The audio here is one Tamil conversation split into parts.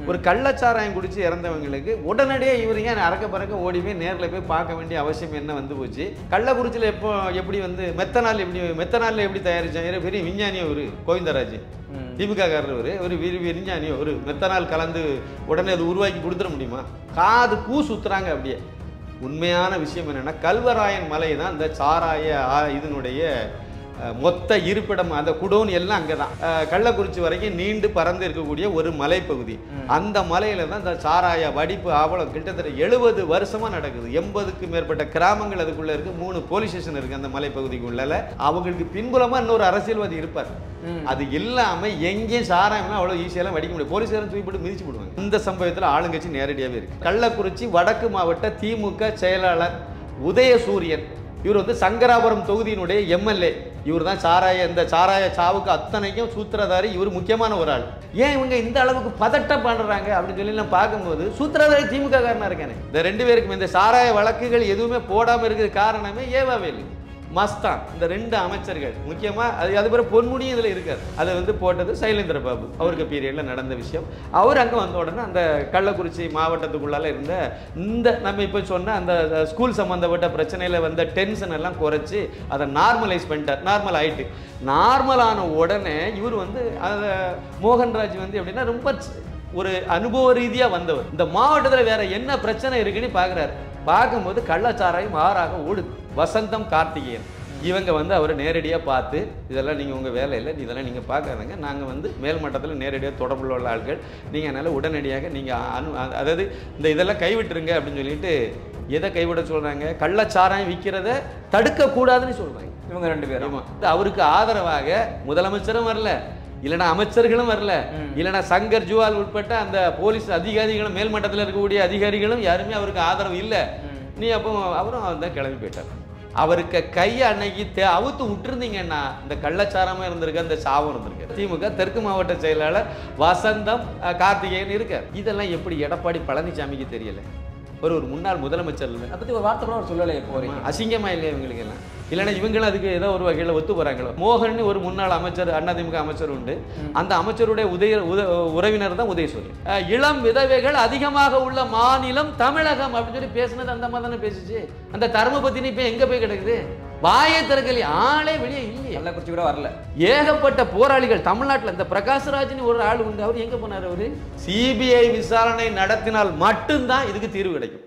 ஒரு கள்ளச்சாராயம் குடிச்சு இறந்தவங்களுக்கு உடனடியாக இவர் ஏன் அறக்க பறக்க ஓடி போய் நேரில் போய் பார்க்க வேண்டிய அவசியம் என்ன வந்து போச்சு கள்ளக்குறிச்சியில் எப்போ எப்படி வந்து மெத்தனால் எப்படி மெத்தனாலில் எப்படி தயாரிச்சாங்க பெரிய விஞ்ஞானி ஒரு கோவிந்தராஜ் திமுக காரர் ஒரு ஒரு விரி விஞ்ஞானி ஒரு மெத்தனால் கலந்து உடனே அது உருவாக்கி கொடுத்துட முடியுமா காது பூ சுத்துறாங்க அப்படியே உண்மையான விஷயம் என்னன்னா கல்வராயன் மலை தான் இந்த சாராய ஆ, இதனுடைய அஹ், மொத்த இருப்பிடம் அந்த குடோன் எல்லாம் அங்கே தான் கள்ளக்குறிச்சி வரைக்கும் நீண்டு பறந்து இருக்கக்கூடிய ஒரு மலைப்பகுதி அந்த மலையில தான் இந்த சாராய வடிப்பு ஆவலம் கிட்டத்தட்ட எழுபது வருஷமா நடக்குது எண்பதுக்கு மேற்பட்ட கிராமங்கள் அதுக்குள்ள இருக்கு மூணு போலீஸ் ஸ்டேஷன் இருக்கு அந்த மலைப்பகுதிக்குள்ள அவங்களுக்கு பின்புலமா இன்னொரு அரசியல்வாதி இருப்பார் அது இல்லாம எங்கேயும் சாராயம்லாம் அவ்வளவு ஈஸியெல்லாம் வடிக்க முடியும் போலீஸ்காரன் தூக்கி போட்டு மிதிச்சு போடுவாங்க இந்த சம்பவத்துல ஆளுங்கட்சி நேரடியாவே இருக்கு கள்ளக்குறிச்சி வடக்கு மாவட்ட திமுக செயலாளர் உதயசூரியன் இவர் வந்து சங்கராபுரம் தொகுதியினுடைய எம்எல்ஏ இவர் தான் சாராய இந்த சாராய சாவுக்கு அத்தனைக்கும் சூத்திரதாரி இவர் முக்கியமான ஒரு ஆள் ஏன் இவங்க இந்த அளவுக்கு பதட்டம் பண்றாங்க அப்படின்னு சொல்லி நான் பார்க்கும்போது சூத்திரதாரி திமுக காரனா இருக்கானே இந்த ரெண்டு பேருக்கும் இந்த சாராய வழக்குகள் எதுவுமே போடாம இருக்கிற காரணமே ஏவாவேலு மஸ்தான் இந்த ரெண்டு அமைச்சர்கள் முக்கியமா அது அது பிறகு பொன்முடியும் இதுல இருக்காரு அதை வந்து போட்டது சைலேந்திர பாபு அவருக்கு பீரியட்ல நடந்த விஷயம் அவர் அங்க வந்த உடனே அந்த கள்ளக்குறிச்சி மாவட்டத்துக்குள்ளால இருந்த இந்த நம்ம இப்போ சொன்ன அந்த ஸ்கூல் சம்பந்தப்பட்ட பிரச்சனையில வந்த டென்ஷன் எல்லாம் குறைச்சு அதை நார்மலைஸ் பண்ணிட்டார் நார்மல் ஆயிட்டு நார்மல் ஆன உடனே இவர் வந்து அதை மோகன்ராஜ் வந்து எப்படின்னா ரொம்ப ஒரு அனுபவ ரீதியா வந்தவர் இந்த மாவட்டத்துல வேற என்ன பிரச்சனை இருக்குன்னு பார்க்குறாரு பார்க்கும்போது கள்ளச்சாராயம் ஆறாக ஓடுது வசந்தம் கார்த்திகேயன் இவங்க வந்து அவரை நேரடியாக பார்த்து இதெல்லாம் நீங்கள் உங்கள் வேலை இல்லை இதெல்லாம் நீங்கள் பார்க்காதங்க நாங்கள் வந்து மேல் மட்டத்தில் நேரடியாக தொடர்புள்ள உள்ள ஆட்கள் நீங்கள் அதனால் உடனடியாக நீங்கள் அனு அ- அதாவது இந்த இதெல்லாம் கைவிட்டுருங்க அப்படின்னு சொல்லிட்டு எதை கைவிட சொல்கிறாங்க கள்ளச்சாராயம் விற்கிறத தடுக்கக்கூடாதுன்னு சொல்கிறாங்க இவங்க ரெண்டு பேரும் ஆமா. அவருக்கு ஆதரவாக முதலமைச்சரும் வரல இல்லைன்னா அமைச்சர்களும் வரல இல்லைன்னா சங்கர் ஜுவால் உட்பட்ட அந்த போலீஸ் அதிகாரிகளும் மேல்மட்டத்தில் இருக்கக்கூடிய அதிகாரிகளும் யாருமே அவருக்கு ஆதரவு இல்லை நீ அப்போ அவரும் தான் கிளம்பி போயிட்டார் அவருக்கு கையை அன்னைக்கு தே அவுத்து விட்டுருந்தீங்கன்னா இந்த கள்ளச்சாரமா இருந்திருக்கு அந்த சாவும் இருந்திருக்கு திமுக தெற்கு மாவட்ட செயலாளர் வசந்தம் அஹ், கார்த்திகேயன் இருக்கார் இதெல்லாம் எப்படி எடப்பாடி பழனிசாமிக்கு தெரியல ஒரு ஒரு முன்னாள் முதலமைச்சர் இல்லை அதை பத்தி ஒரு வார்த்தை கூட அவர் சொல்லலை இப்போ வரைக்கும் அசிங்கமா இல்லையா இவங்களுக்கு எல்லாம் இல்லைன்னா இவங்களும் அதுக்கு ஏதோ ஒரு வகையில் ஒத்து போறாங்களோ மோகன் ஒரு முன்னாள் அமைச்சர் அதிமுக அமைச்சர் உண்டு அந்த அமைச்சருடைய உதய உத உறவினர் தான் உதயசூரியன் அஹ், இளம் விதவைகள் அதிகமாக உள்ள மாநிலம் தமிழகம் அப்படின்னு சொல்லி பேசுனது அந்த மாதிரி தானே பேசுச்சு அந்த தர்மபத்தினி இப்போ எங்க போய் கிடக்குது வாயை திறக்கலையே ஆளே வெளியே இல்லையே கள்ளக்குறிச்சி கூட வரல ஏகப்பட்ட போராளிகள் தமிழ்நாட்டில் இந்த பிரகாஷ்ராஜ்னு ஒரு ஆள் உண்டு அவர் எங்க போனார் அவரு சிபிஐ விசாரணை நடத்தினால் மட்டும்தான் இதுக்கு தீர்வு கிடைக்கும்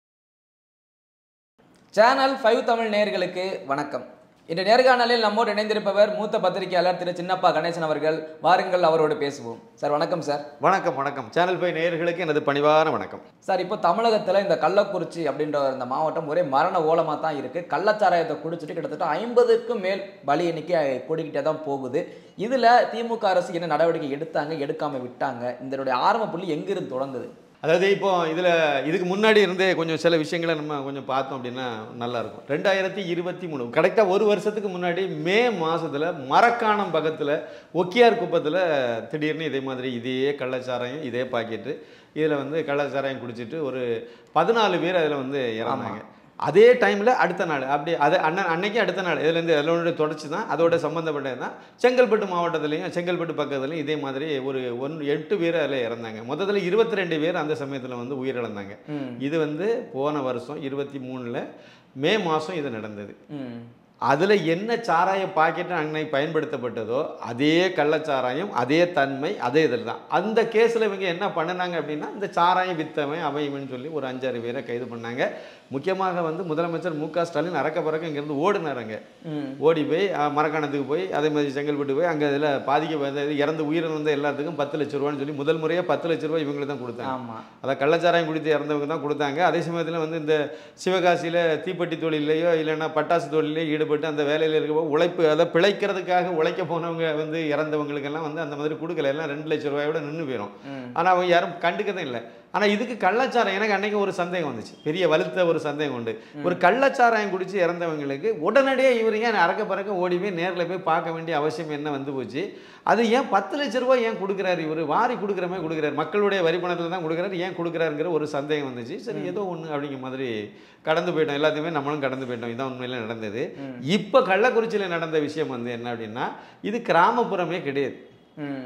சேனல் ஃபைவ் தமிழ் நேயர்களுக்கு வணக்கம் இன்று நேர்காணலில் நம்மோடு இணைந்திருப்பவர் மூத்த பத்திரிகையாளர் திரு சின்னப்பா கணேசன் அவர்கள் வாருங்கள் அவரோடு பேசுவோம் சார் வணக்கம் சார் வணக்கம் வணக்கம் சேனல் பை நேயர்களுக்கு எனது பணிவான வணக்கம் சார் இப்போ தமிழகத்தில் இந்த கள்ளக்குறிச்சி அப்படின்ற இந்த மாவட்டம் ஒரே மரண ஓலமாக தான் இருக்குது கள்ளச்சாராயத்தை குடிச்சிட்டு கிட்டத்தட்ட ஐம்பதுக்கும் மேல் பலி எண்ணிக்கை கூடிக்கிட்டே தான் போகுது இதில் திமுக அரசு என்ன நடவடிக்கை எடுத்தாங்க எடுக்காமல் விட்டாங்க இதனுடைய ஆரம்ப புள்ளி எங்கிருந்து தொடங்குது அதாவது இப்போ இதில் இதுக்கு முன்னாடி இருந்தே கொஞ்சம் சில விஷயங்களை நம்ம கொஞ்சம் பார்த்தோம் அப்படின்னா நல்லா இருக்கும் ரெண்டாயிரத்தி இருபத்தி மூணு கரெக்டாக ஒரு வருஷத்துக்கு முன்னாடி மே மாசத்துல மரக்காணம் பக்கத்தில் ஒக்கியார் குப்பத்தில் திடீர்னு இதே மாதிரி இதே கள்ளச்சாராயம் இதே பாக்கெட்டு இதில் வந்து கள்ளச்சாராயம் குடிச்சிட்டு ஒரு பதினாலு பேர் அதில் வந்து இறந்தாங்க அதே டைமில் அடுத்த நாள் அப்படி அது அண்ணன் அன்னைக்கு அடுத்த நாள் இதுலேருந்து எல்லோருடைய தொடர்ச்சி தான் அதோட சம்மந்தப்பட்டது தான் செங்கல்பட்டு மாவட்டத்துலேயும் செங்கல்பட்டு பக்கத்துலையும் இதே மாதிரி ஒரு ஒன் எட்டு பேர் அதில் இறந்தாங்க மொத்தத்தில் இருபத்தி ரெண்டு பேர் அந்த சமயத்தில் வந்து உயிரிழந்தாங்க ம் இது வந்து போன வருஷம் இருபத்தி மூணில் மே மாதம் இது நடந்தது ம் அதில் என்ன சாராய பாக்கெட் அன்னைக்கு பயன்படுத்தப்பட்டதோ அதே கள்ளச்சாராயம் அதே தன்மை அதே இதில் தான் அந்த கேஸில் இவங்க என்ன பண்ணினாங்க அப்படின்னா இந்த சாராயம் வித்தவன் அவையவன் சொல்லி ஒரு அஞ்சாறு பேரை கைது பண்ணாங்க முக்கியமாக வந்து முதலமைச்சர் மு க ஸ்டாலின் அறக்க பறக்க இங்கேருந்து ஓடினாருங்க ம் ஓடி போய் அஹ், மரக்காணத்துக்கு போய் அதே மாதிரி செங்கல்பட்டு போய் அங்கே இதில் பாதிக்க இறந்து உயிரிழந்த எல்லாத்துக்கும் பத்து லட்ச ரூபான்னு சொல்லி முதல் முறையாக பத்து லட்ச ரூபாய் இவங்களுக்கு தான் கொடுத்தாங்க ஆமாம் அதை கள்ளச்சாராயம் குடித்து இறந்தவங்க தான் கொடுத்தாங்க அதே சமயத்தில் வந்து இந்த சிவகாசியில் தீப்பெட்டி தொழிலையோ இல்லைன்னா பட்டாசு தொழிலையோ ஈடுபட்டு அந்த வேலையில் இருக்க உழைப்பு அதை பிழைக்கிறதுக்காக உழைக்க போனவங்க வந்து இறந்தவங்களுக்கெல்லாம் வந்து அந்த மாதிரி கொடுக்கல எல்லாம் ரெண்டு லட்ச ரூபாயோட நின்று போயிடும் ம் ஆனால் அவங்க யாரும் கண்டுக்கதே இல்லை ஆனால் இதுக்கு கள்ளச்சாராயம் எனக்கு அன்னைக்கு ஒரு சந்தேகம் வந்துச்சு பெரிய வலுத்த ஒரு சந்தேகம் உண்டு ஒரு கள்ளச்சாராயம் குடிச்சு இறந்தவங்களுக்கு உடனடியாக இவர் ஏன் அறக்க பறக்க ஓடி போய் நேரில் போய் பார்க்க வேண்டிய அவசியம் என்ன வந்து போச்சு அது ஏன் பத்து லட்ச ரூபாய் ஏன் கொடுக்குறாரு இவர் வாரி கொடுக்குற மாதிரி கொடுக்குறாரு மக்களுடைய வரி பணத்தில் தான் கொடுக்குறாரு ஏன் கொடுக்குறாருங்கிற ஒரு சந்தேகம் வந்துச்சு சரி ஏதோ ஒன்று அப்படிங்கிற மாதிரி கடந்து போயிட்டோம் எல்லாத்தையுமே நம்மளும் கடந்து போயிட்டோம் இதான் உண்மையில நடந்தது இப்போ கள்ளக்குறிச்சியில் நடந்த விஷயம் வந்து என்ன அப்படின்னா இது கிராமப்புறமே கிடையாது ம்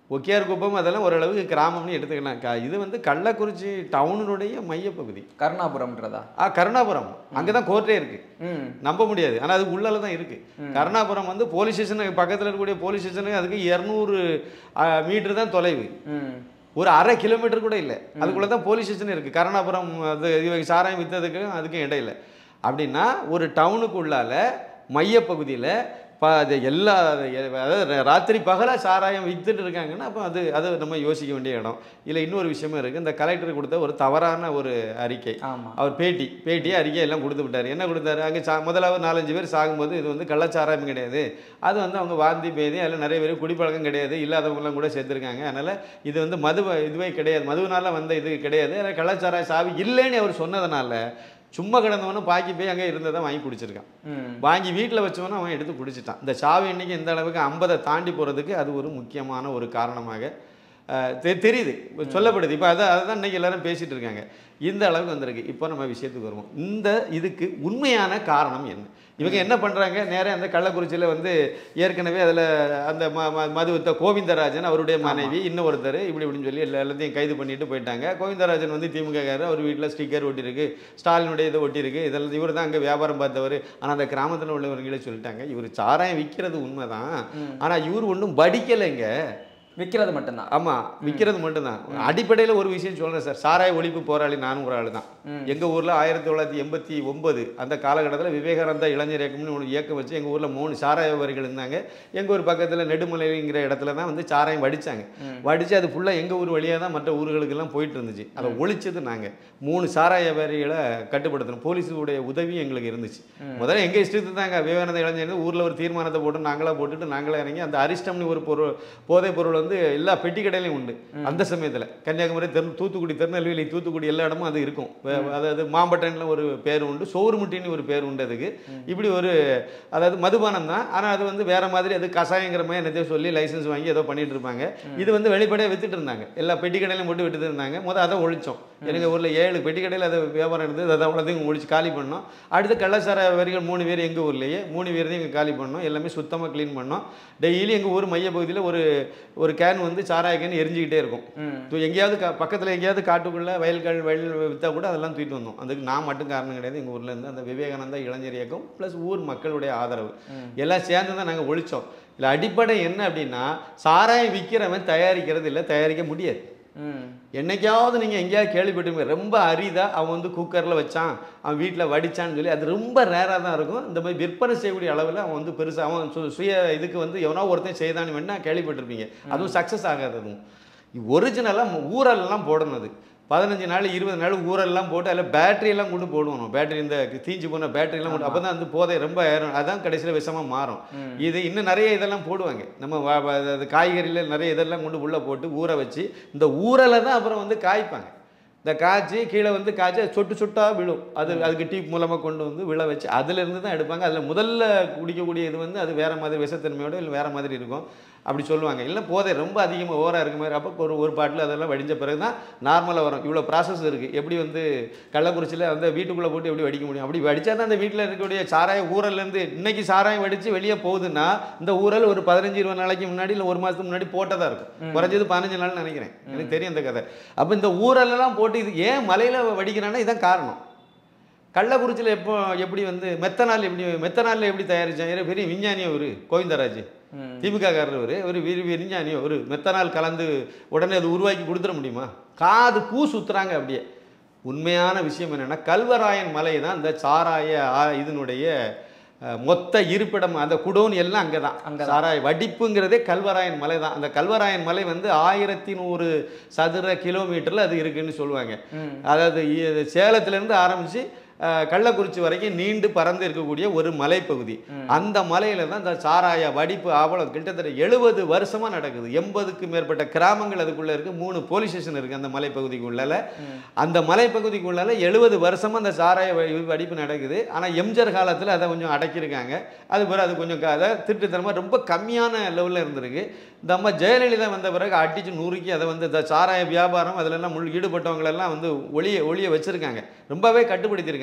ஒக்கியார் குப்பம் அதெல்லாம் ஓரளவுக்கு கிராமம்னு எடுத்துக்கலாம் க- இது வந்து கள்ளக்குறிச்சி டவுனுடைய மையப்பகுதி கருணாபுரம்ன்றதா ஆ கருணாபுரம் அங்கே தான் கோர்ட்டே இருக்கு ம் நம்ப முடியாது ஆனால் அது உள்ளால தான் இருக்கு கருணாபுரம் வந்து போலீஸ் ஸ்டேஷனுக்கு பக்கத்தில் இருக்கக்கூடிய போலீஸ் ஸ்டேஷனுக்கு அதுக்கு இரநூறு மீட்டர் தான் தொலைவு ம் ஒரு அரை கிலோமீட்டர் கூட இல்லை அதுக்குள்ளே தான் போலீஸ் ஸ்டேஷன் இருக்குது கருணாபுரம் அது இவங்க சாராயம் விற்றதுக்கும் அதுக்கும் இடையில அப்படின்னா ஒரு டவுனுக்கு உள்ளால மையப்பகுதியில் ப அது எல்லா அதாவது ராத்திரி பகலாக சாராயம் வித்துட்டு இருக்காங்கன்னா அப்போ அது அது நம்ம யோசிக்க வேண்டிய இடம் இல்லை இன்னொரு விஷயமும் இருக்குது இந்த கலெக்டர் கொடுத்த ஒரு தவறான ஒரு அறிக்கை ஆமா அவர் பேட்டி பேட்டி அறிக்கை எல்லாம் கொடுத்து விட்டார் என்ன கொடுத்தாரு அங்கே சா முதலாவது நாலஞ்சு பேர் சாகும்போது இது வந்து கள்ளச்சாராயம் கிடையாது அது வந்து அவங்க வாந்தி பேதி அதில் நிறைய பேர் குடிப்பழக்கம் கிடையாது இல்லாதவங்களாம் கூட சேர்த்துருக்காங்க அதனால் இது வந்து மது இதுவே கிடையாது மதுவினால வந்த இது கிடையாது அதில் கள்ளச்சாராய சாவி இல்லைன்னு அவர் சொன்னதுனால சும்மா கிடந்தவனும் பாக்கி போய் அங்கே இருந்ததை வாங்கி குடிச்சிருக்கான் ம் வாங்கி வீட்டில் வச்சவனும் அவன் எடுத்து குடிச்சிட்டான் இந்த சாவி எண்ணிக்கை இந்த அளவுக்கு ஐம்பதை தாண்டி போகிறதுக்கு அது ஒரு முக்கியமான ஒரு காரணமாக அஹ், தெ- தெரியுது சொல்லப்படுது இப்போ அதை அதை தான் இன்றைக்கி எல்லாரும் பேசிகிட்டு இருக்காங்க இந்த அளவுக்கு வந்திருக்கு இப்போ நம்ம விஷயத்துக்கு வருவோம் இந்த இதுக்கு உண்மையான காரணம் என்ன இவங்க என்ன பண்ணுறாங்க நேரா அந்த கள்ளக்குறிச்சியில் வந்து ஏற்கனவே அதில் அந்த ம ம- மதுவத்த கோவிந்தராஜன் அவருடைய மனைவி இன்னொருத்தர் இப்படி இப்படின்னு சொல்லி எல்லா எல்லாத்தையும் கைது பண்ணிட்டு போயிட்டாங்க கோவிந்தராஜன் வந்து திமுககாரர் அவர் வீட்டில் ஸ்டிக்கர் ஒட்டியிருக்கு ஸ்டாலினுடைய இதை ஒட்டியிருக்கு இதெல்லாம் இவர் தான் அங்கே வியாபாரம் பார்த்தவர் ஆனால் அந்த கிராமத்தில் உள்ளவர்களே சொல்லிட்டாங்க இவர் சாராயம் விற்கிறது உண்மைதான் ஆனால் இவர் ஒன்றும் படிக்கலைங்க விற்கிறது மட்டும்தான் ஆமாம் விற்கிறது மட்டும்தான் அடிப்படையில் ஒரு விஷயம் சொல்கிறேன் சார் சாராய ஒழிப்பு போராளி நானும் ஒரு ஆள் தான் ம். எங்கள் ஊரில் ஆயிரத்தி தொள்ளாயிரத்தி எண்பத்தி ஒன்பது அந்த காலகட்டத்தில் விவேகானந்தா இளைஞர் இயக்கம்னு ஒரு இயக்கம் வச்சு எங்கள் ஊரில் மூணு சாராய வியாபாரிகள் இருந்தாங்க எங்கள் ஊர் பக்கத்தில் நெடுமலைங்கிற இடத்துல தான் வந்து சாராயம் வடிச்சாங்க வடித்து அது ஃபுல்லாக எங்கள் ஊர் வழியாக தான் மற்ற ஊர்களுக்கெல்லாம் போயிட்டு இருந்துச்சு அதை ஒழிச்சது நாங்கள் மூணு சாராய வியாபாரிகளை கட்டுப்படுத்தணும் போலீஸுடைய உதவி எங்களுக்கு இருந்துச்சு முதல்ல எங்கள் இஷ்டத்துக்கு தாங்க விவேகானந்த இளைஞர் ஊரில் ஒரு தீர்மானத்தை போட்டு நாங்களாக போட்டுட்டு நாங்களே இறங்கி அந்த அரிஷ்டம்னு ஒரு பொருள் போதைப் பொருள் வந்து எல்லா பெட்டி கடையிலையும் உண்டு அந்த சமயத்தில் கன்னியாகுமரி தெரு தூத்துக்குடி திருநெல்வேலி தூத்துக்குடி எல்லா இடமும் அது இருக்கும் வே- அதாவது மாம்பட்டன்ல ஒரு பேர் உண்டு சோறுமுட்டின்னு ஒரு பேர் உண்டு அதுக்கு இப்படி ஒரு அதாவது மதுபானம் தான் ஆனால் அது வந்து வேற மாதிரி அது கஷாயங்கிற மாதிரி என்னத்தையோ சொல்லி லைசன்ஸ் வாங்கி ஏதோ பண்ணிட்டு இருப்பாங்க இது வந்து வெளிப்படையாக வித்துட்டு இருந்தாங்க எல்லா பெட்டி கடையிலும் போட்டு விட்டுட்டு இருந்தாங்க முதல் அதை ஒழிச்சோம் எனக்கு ஊரில் ஏழு பெட்டி கடையில் அதை வியாபாரம் இருந்தது அதை அவ்வளோதையும் ஒழிச்சு காலி பண்ணோம் அடுத்து கள்ளச்சார வரிகள் மூணு பேர் எங்கள் ஊர்லேயே மூணு பேரையும் இங்கே காலி பண்ணோம் எல்லாமே சுத்தமாக க்ளீன் பண்ணோம் டெய்லி எங்கள் ஊர் மையப்பகுதியில் ஒரு ஒரு கேன் வந்து சாராய கேன் எரிஞ்சுக்கிட்டே இருக்கும் ம் தூ- எங்கேயாவது கா பக்கத்தில் எங்கேயாவது காட்டுக்குள்ளே வயல்கள் வயல் விற்றா கூட அதெல்லாம் தூக்கிட்டு வந்தோம் அதுக்கு நான் மட்டும் காரணம் கிடையாது எங்கள் ஊரில் இருந்து அந்த விவேகானந்தா இளைஞர் இயக்கம் ப்ளஸ் ஊர் மக்களுடைய ஆதரவு எல்லாம் சேர்ந்து தான் நாங்கள் ஒழிச்சோம் இல்லை அடிப்படை என்ன அப்படின்னா சாராயம் விற்கிறவன் தயாரிக்கிறது இல்லை தயாரிக்க முடியாது ம் என்னைக்காவது நீங்கள் எங்கேயாவது கேள்விப்பட்டிருப்பீங்க ரொம்ப அரிதாக அவன் வந்து குக்கரில் வச்சான் அவன் வீட்டில் வடிச்சான்னு சொல்லி அது ரொம்ப ரேராக தான் இருக்கும் இந்த மாதிரி விற்பனை செய்யக்கூடிய அளவில் அவன் வந்து பெருசாக அவன் சு- சுய இதுக்கு வந்து எவனோ ஒருத்தன் செய்தான்னு வேணா கேள்விப்பட்டிருப்பீங்க அதுவும் சக்ஸஸ் ஆகாது அதுவும் ஒரிஜினலாக ஊரெல்லாம் போடணும் அது பதினஞ்சு நாள் இருபது நாள் ஊரெல்லாம் போட்டு அதில் பேட்டரி எல்லாம் கொண்டு போடுவோம் பேட்டரி இந்த தீஞ்சு போன பேட்டரி எல்லாம் கொண்டு அப்போ தான் வந்து போதை ரொம்ப ஏறும் அதான் கடைசியில் விஷமாக மாறும் இது இன்னும் நிறைய இதெல்லாம் போடுவாங்க நம்ம வ- வ- அது காய்கறியில் நிறைய இதெல்லாம் கொண்டு உள்ளே போட்டு ஊற வச்சு இந்த ஊறலை தான் அப்புறம் வந்து காய்ப்பாங்க இந்த காய்ச்சி கீழே வந்து காய்ச்சி அது சொட்டு சொட்டாக விழும் அது அதுக்கு டீப் மூலமாக கொண்டு வந்து விழ வச்சு அதுலேருந்து தான் எடுப்பாங்க அதில் முதல்ல குடிக்கக்கூடிய இது வந்து அது வேறு மாதிரி விஷத்தன்மையோட இல்லை வேறு மாதிரி இருக்கும் அப்படி சொல்லுவாங்க இல்லை போதை ரொம்ப அதிகமாக ஓவராக இருக்க மாதிரி அப்போ ஒரு ஒரு பாட்டில் அதெல்லாம் வடிஞ்ச பிறகு தான் நார்மலாக வரும் இவ்வளோ ப்ராசஸ் இருக்குது எப்படி வந்து கள்ளக்குறிச்சியில் வந்து வீட்டுக்குள்ளே போட்டு எப்படி வடிக்க முடியும் அப்படி வடித்தா தான் அந்த வீட்டில் இருக்கக்கூடிய சாராய ஊரல்லேருந்து இன்னைக்கு சாராயம் வடித்து வெளியே போகுதுன்னா இந்த ஊரல் ஒரு பதினஞ்சு இருபது நாளைக்கு முன்னாடி இல்லை ஒரு மாதத்துக்கு முன்னாடி போட்டதாக இருக்கும் குறைஞ்சது பதினஞ்சு நாள்னு நினைக்கிறேன் எனக்கு தெரியும் இந்த கதை அப்போ இந்த ஊரலெல்லாம் போட்டு இது ஏன் மலையில் வடிக்கிறான்னா இதான் காரணம் கள்ளக்குறிச்சியில் எப்போ எப்படி வந்து மெத்தனால் எப்படி மெத்தனாலில் எப்படி தயாரிச்சாங்க பெரிய விஞ்ஞானி அவர் கோவிந்தராஜ் ம் திமுககாரர் அவர் ஒரு விரி விஞ்ஞானி ஒரு மெத்தனால் கலந்து உடனே அது உருவாக்கி கொடுத்துட முடியுமா காது பூ சுத்துறாங்க அப்படியே உண்மையான விஷயம் என்னன்னா கல்வராயன் மலை தான் இந்த சாராய ஆ, இதனுடைய அஹ், மொத்த இருப்பிடம் அந்த குடோன் எல்லாம் அங்கே தான் அங்கதான். சாராய வடிப்புங்கிறதே கல்வராயன் மலை தான் அந்த கல்வராயன் மலை வந்து ஆயிரத்தி நூறு சதுர கிலோமீட்டரில் அது இருக்குன்னு சொல்லுவாங்க ம் அதாவது இ- சேலத்திலேருந்து ஆரம்பித்து கள்ளக்குறிச்சி வரைக்கும் நீண்டு பறந்து இருக்கக்கூடிய ஒரு மலைப்பகுதி அந்த மலையில தான் இந்த சாராய வடிப்பு ஆவலம் கிட்டத்தட்ட எழுபது வருஷமா நடக்குது எண்பதுக்கு மேற்பட்ட கிராமங்கள் அதுக்குள்ள இருக்கு மூணு போலீஸ் ஸ்டேஷன் இருக்கு அந்த மலைப்பகுதிக்குள்ளால அந்த மலைப்பகுதிக்குள்ளால எழுபது வருஷமா அந்த சாராய வ- வடிப்பு நடக்குது ஆனா எம்ஜிஆர் காலத்துல அதை கொஞ்சம் அடக்கியிருக்காங்க அது பிறகு அது கொஞ்சம் க- அதை திருட்டுத்தனமா ரொம்ப கம்மியான லெவலில் இருந்திருக்கு இந்த அம்மா ஜெயலலிதா வந்த பிறகு அடிச்சு நூறுக்கி அதை வந்து இந்த சாராய வியாபாரம் அதிலெல்லாம் முள் ஈடுபட்டவங்களெல்லாம் வந்து ஒளிய ஒளிய வச்சிருக்காங்க ரொம்பவே கட்டுப்படுத்தியிருக்காங்க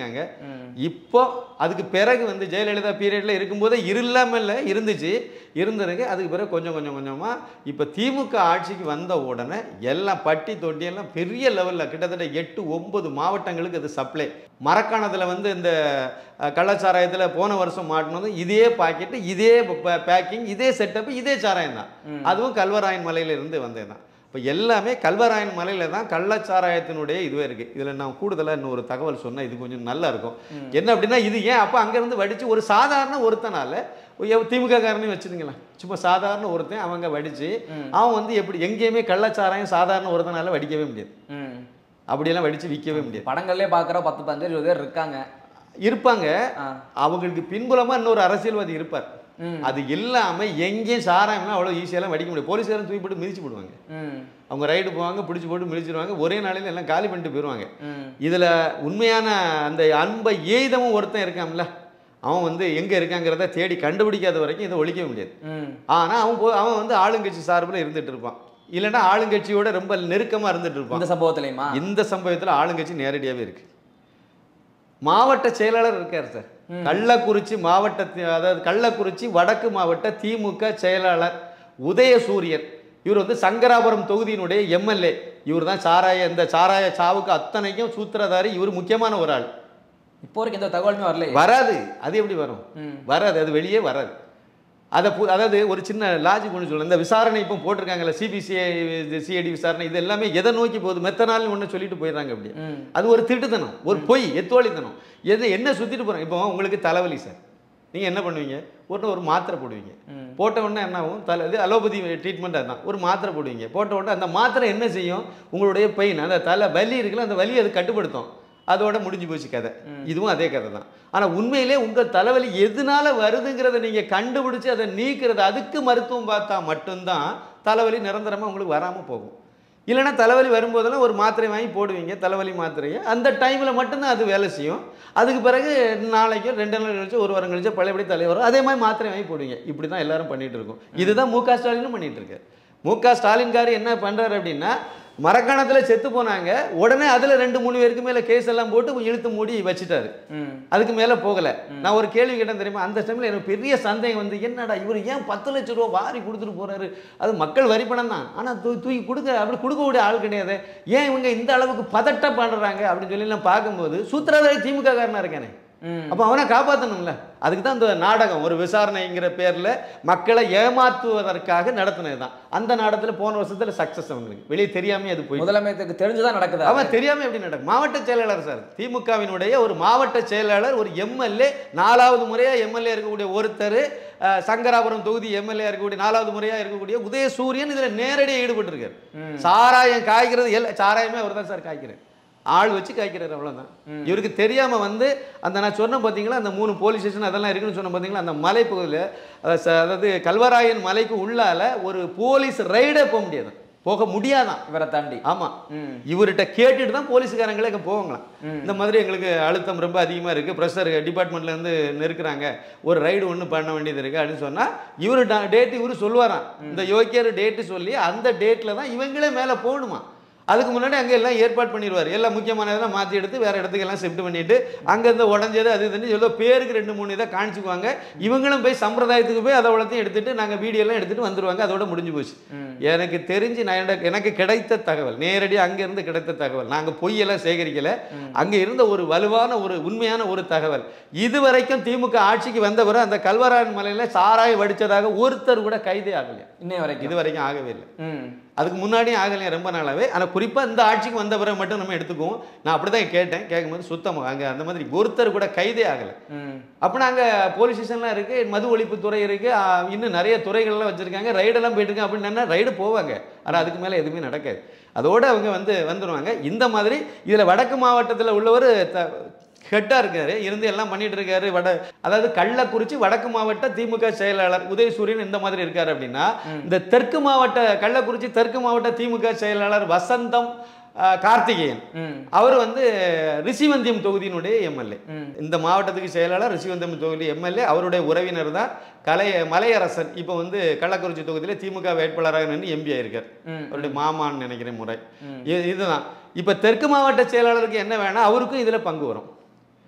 இருக்காங்க ம். இப்போ அதுக்கு பிறகு வந்து ஜெயலலிதா பீரியட்ல இருக்கும்போதே இல்லாமல் இல்லை இருந்துச்சு இருந்திருக்கு அதுக்கு பிறகு கொஞ்சம் கொஞ்சம் கொஞ்சமாக இப்போ திமுக ஆட்சிக்கு வந்த உடனே எல்லாம் பட்டி தொட்டி எல்லாம் பெரிய லெவலில் கிட்டத்தட்ட எட்டு ஒன்பது மாவட்டங்களுக்கு அது சப்ளை மரக்காணத்தில் வந்து இந்த அஹ், கள்ளச்சாராயத்தில் போன வருஷம் மாட்டினது இதே பாக்கெட்டு இதே பேக்கிங் இதே செட்டப் இதே சாராயம் தான் அதுவும் கல்வராயன் மலையில இருந்து வந்தது தான் இப்போ எல்லாமே கல்வராயன் மலையில தான் கள்ளச்சாராயத்தினுடைய இதுவே இருக்கு இதில் நான் கூடுதலாக இன்னொரு தகவல் சொன்னா இது கொஞ்சம் நல்லா இருக்கும் என்ன அப்படின்னா இது ஏன் அப்போ அங்கேருந்து வடிச்சு ஒரு சாதாரண ஒருத்தனால திமுக காரனையும் வச்சுருங்களேன் சும்மா சாதாரண ஒருத்தன் அவங்க வடிச்சு அவன் வந்து எப்படி எங்கேயுமே கள்ளச்சாராயம் சாதாரண ஒருத்தனால வடிக்கவே முடியாது ம். அப்படியெல்லாம் வடிச்சு விற்கவே முடியாது படங்கள்லயே பாக்குற பத்து பதினஞ்சு இருபது பேர் இருக்காங்க இருப்பாங்க ஆ. அவங்களுக்கு பின்புலமா இன்னொரு அரசியல்வாதி இருப்பார் ம். அது இல்லாம எங்கேயும் சாராயம்லாம் அவ்வளோ ஈஸியாலாம் வடிக்க முடியாது போலீஸ்காரன் தூக்கி போட்டு மிதிச்சு போடுவாங்க ம். அவங்க ரைடு போவாங்க பிடிச்சி போட்டு மிதிச்சிருவாங்க ஒரே நாளையில எல்லாம் காலி பண்ணிட்டு போயிடுவாங்க ம். இதுல உண்மையான அந்த அன்பை எய்தமும் ஒருத்தன் இருக்கான்ல அவன் வந்து எங்க இருக்காங்கிறத தேடி கண்டுபிடிக்காத வரைக்கும் இதை ஒழிக்க முடியாது ம். ஆனா அவன் போ அவன் வந்து ஆளுங்கட்சி சார்பில் இருந்துட்டு இருப்பான் இல்லைன்னா ஆளுங்கட்சியோட ரொம்ப நெருக்கமா இருந்துட்டு இருப்பான் இந்த சம்பவத்திலையுமா இந்த சம்பவத்துல ஆளுங்கட்சி நேரடியாவே இருக்கு மாவட்ட செயலாளர் இருக்கார் சார் கள்ளக்குறிச்சி மாவட்ட அதாவது கள்ளக்குறிச்சி வடக்கு மாவட்ட திமுக செயலாளர் உதயசூரியன் இவர் வந்து சங்கராபுரம் தொகுதியினுடைய எம்எல்ஏ இவர் தான் சாராய இந்த சாராய சாவுக்கு அத்தனைக்கும் சூத்திரதாரி இவர் முக்கியமான ஒரு ஆள் இப்போ வரைக்கும் எந்த தகவலுமே வரல வராது அது எப்படி வரும் ம். வராது அது வெளியே வராது அதை பு அதாவது ஒரு சின்ன லாஜிக் ஒன்று சொல்லுங்கள் இந்த விசாரணை இப்போ போட்டிருக்காங்கல்ல சிபிசிஐ சிஐடி விசாரணை இது எல்லாமே எதை நோக்கி போகுது மெத்தனால்னு ஒன்று சொல்லிட்டு போயிடுறாங்க அப்படி ம். அது ஒரு திருட்டுத்தனம் ஒரு பொய் எத்தோழித்தனம் எது என்ன சுற்றிட்டு போகிறாங்க இப்போ உங்களுக்கு தலைவலி சார் நீங்கள் என்ன பண்ணுவீங்க உடனே ஒரு மாத்திரை போடுவீங்க ம். போட்ட உடனே என்ன ஆகும் தலை இது அலோபதி ட்ரீட்மெண்ட் அதுதான் ஒரு மாத்திரை போடுவீங்க போட்ட உடனே அந்த மாத்திரை என்ன செய்யும் உங்களுடைய பெயின் அந்த தலை வலி இருக்குல்ல அந்த வலியை அது கட்டுப்படுத்தும் அதோட முடிஞ்சு போச்சு கதை இதுவும் அதே கதை தான் ஆனால் உண்மையிலே உங்கள் தலைவலி எதனால வருதுங்கிறத நீங்கள் கண்டுபிடிச்சு அதை நீக்கிறது அதுக்கு மருத்துவம் பார்த்தா மட்டும்தான் தலைவலி நிரந்தரமாக உங்களுக்கு வராமல் போகும் இல்லைன்னா தலைவலி வரும்போதெல்லாம் ஒரு மாத்திரை வாங்கி போடுவீங்க தலைவலி மாத்திரையை அந்த டைமில் மட்டும்தான் அது வேலை செய்யும் அதுக்கு பிறகு நாளைக்கோ ரெண்டு நாள் கழிச்சு ஒரு வாரம் கழிச்சு பழையபடி தலை வரும் அதே மாதிரி மாத்திரை வாங்கி போடுவீங்க இப்படி தான் எல்லாரும் பண்ணிட்டு இருக்கோம் இதுதான் மு க ஸ்டாலினும் பண்ணிட்டு இருக்காரு மு க ஸ்டாலின்கார் என்ன பண்ணுறாரு அப்படின்னா மரக்காணத்தில் செத்து போனாங்க உடனே அதில் ரெண்டு மூணு பேருக்கு மேலே கேஸ் எல்லாம் போட்டு இழுத்து மூடி வச்சுட்டாரு ம். அதுக்கு மேலே போகலை நான் ஒரு கேள்வி கேட்டேன் தெரியுமா அந்த டைமில் எனக்கு பெரிய சந்தேகம் வந்து என்னடா இவர் ஏன் பத்து லட்ச ரூபா வாரி கொடுத்துட்டு போறாரு அது மக்கள் வரி பணம் தான் ஆனால் தூ தூக்கி கொடுக்க அப்படி கொடுக்கக்கூடிய ஆள் கிடையாது ஏன் இவங்க இந்த அளவுக்கு பதட்டம் பண்ணுறாங்க அப்படின்னு சொல்லி நான் பார்க்கும்போது சூத்திரதாரி திமுக காரனா இருக்கானே ம். அப்போ அவனை காப்பாற்றணும்ல அதுக்கு தான் இந்த நாடகம் ஒரு விசாரணைங்கிற பேரில் மக்களை ஏமாற்றுவதற்காக நடத்தினது தான் அந்த நாடகத்தில் போன வருஷத்தில் சக்ஸஸ் அவங்களுக்கு வெளியே தெரியாமே அது போய் முதலமைச்சருக்கு தெரிஞ்சுதான் நடக்குதா அவன் தெரியாம எப்படி நடக்கும் மாவட்ட செயலாளர் சார் திமுகவினுடைய ஒரு மாவட்ட செயலாளர் ஒரு எம்எல்ஏ நாலாவது முறையா எம்எல்ஏ இருக்கக்கூடிய ஒருத்தர் அஹ், சங்கராபுரம் தொகுதி எம்எல்ஏ இருக்கக்கூடிய நாலாவது முறையா இருக்கக்கூடிய உதயசூரியன் இதுல நேரடியாக ஈடுபட்டிருக்காரு சாராயம் காய்க்கிறது எல்லாம் சாராயமே அவர் தான் சார் காய்க்கிறார் ஆள் வச்சு காய்க்கிறார் அவ்வளவுதான் இவருக்கு தெரியாம வந்து அந்த நான் சொன்ன பார்த்தீங்களா அந்த மூணு போலீஸ் ஸ்டேஷன் அதெல்லாம் இருக்குன்னு சொன்ன பார்த்தீங்களா அந்த மலை பகுதியில் அதாவது கல்வராயன் மலைக்கு உள்ளால ஒரு போலீஸ் ரைடே போக முடியாது போக முடியாதான் இவரை தாண்டி ஆமா ம். இவர்கிட்ட கேட்டுட்டு தான் போலீஸ்காரங்களே இங்கே போவாங்களாம் இந்த மாதிரி எங்களுக்கு அழுத்தம் ரொம்ப அதிகமாக இருக்குது ப்ரெஷர் டிபார்ட்மெண்ட்லேருந்து நெருக்குறாங்க ஒரு ரைடு ஒன்று பண்ண வேண்டியது இருக்குது அப்படின்னு சொன்னால் இவர் டேட்டு இவர் சொல்லுவாராம் இந்த யோக்கியர் டேட்டு சொல்லி அந்த டேட்டில் தான் இவங்களே மேலே போகணுமா அதுக்கு முன்னாடி அங்கே எல்லாம் ஏற்பாடு பண்ணிடுவார் எல்லாம் முக்கியமானதெல்லாம் மாற்றி எடுத்து வேறு இடத்துக்கு எல்லாம் ஷிஃப்ட் பண்ணிட்டு அங்கேருந்து உடஞ்சது அது இதுன்னு ஏதோ பேருக்கு ரெண்டு மூணு இதை காணிச்சுக்குவாங்க இவங்களும் போய் சம்பிரதாயத்துக்கு போய் அதை அவ்வளோத்தையும் எடுத்துட்டு நாங்கள் வீடியோலாம் எடுத்துட்டு வந்துருவாங்க அதோட முடிஞ்சு போச்சு எனக்கு தெரிஞ்சு நான் எனக்கு- எனக்கு கிடைத்த தகவல் நேரடியாக அங்கேருந்து கிடைத்த தகவல் நாங்கள் பொய்யெல்லாம் சேகரிக்கல அங்கே இருந்த ஒரு வலுவான ஒரு உண்மையான ஒரு தகவல் இதுவரைக்கும் திமுக ஆட்சிக்கு வந்தவரை அந்த கல்வராயன் மலையில் சாராயம் வடித்ததாக ஒருத்தர் கூட கைதே ஆகலையா இன்னை வரைக்கும் இது வரைக்கும் ஆகவே இல்லை ம். அதுக்கு முன்னாடியும் ஆகலையா ரொம்ப நாளாவே ஆனால் குறிப்பாக இந்த ஆட்சிக்கு வந்த பிறகு மட்டும் நம்ம எடுத்துக்குவோம் நான் அப்படி தான் கேட்டேன் கேட்கும்போது சுத்தமாக அங்கே அந்த மாதிரி ஒருத்தர் கூட கைதே ஆகலை ம். அப்போ நாங்கள் போலீஸ் ஸ்டேஷன்லாம் இருக்குது மது ஒழிப்புத்துறை இருக்குது இன்னும் நிறைய துறைகள்லாம் வச்சுருக்காங்க ரைடெல்லாம் போயிட்டுருக்காங்க அப்படின்னு ரைடு போவாங்க ஆனால் அதுக்கு மேலே எதுவுமே நடக்காது அதோடு அவங்க வந்து வந்துடுவாங்க இந்த மாதிரி இதில் வடக்கு மாவட்டத்தில் உள்ளவர் த ஹெட்டாக இருக்காரு இருந்து எல்லாம் பண்ணிட்டு இருக்காரு வட அதாவது கள்ளக்குறிச்சி வடக்கு மாவட்ட திமுக செயலாளர் உதயசூரியன் இந்த மாதிரி இருக்காரு அப்படின்னா இந்த தெற்கு மாவட்ட கள்ளக்குறிச்சி தெற்கு மாவட்ட திமுக செயலாளர் வசந்தம் அஹ், கார்த்திகேயன் ம். அவர் வந்து ரிஷிவந்தியம் தொகுதியினுடைய எம்எல்ஏ ம். இந்த மாவட்டத்துக்கு செயலாளர் ரிஷிவந்தியம் தொகுதி எம்எல்ஏ அவருடைய உறவினர் தான் கலை மலையரசன் இப்போ வந்து கள்ளக்குறிச்சி தொகுதியில் திமுக வேட்பாளராக நின்று எம்பி ஆயிருக்கார் ம். அவருடைய மாமான்னு நினைக்கிறேன் முறை இது- இதுதான் இப்போ தெற்கு மாவட்ட செயலாளருக்கு என்ன வேணா அவருக்கும் இதில் பங்கு வரும்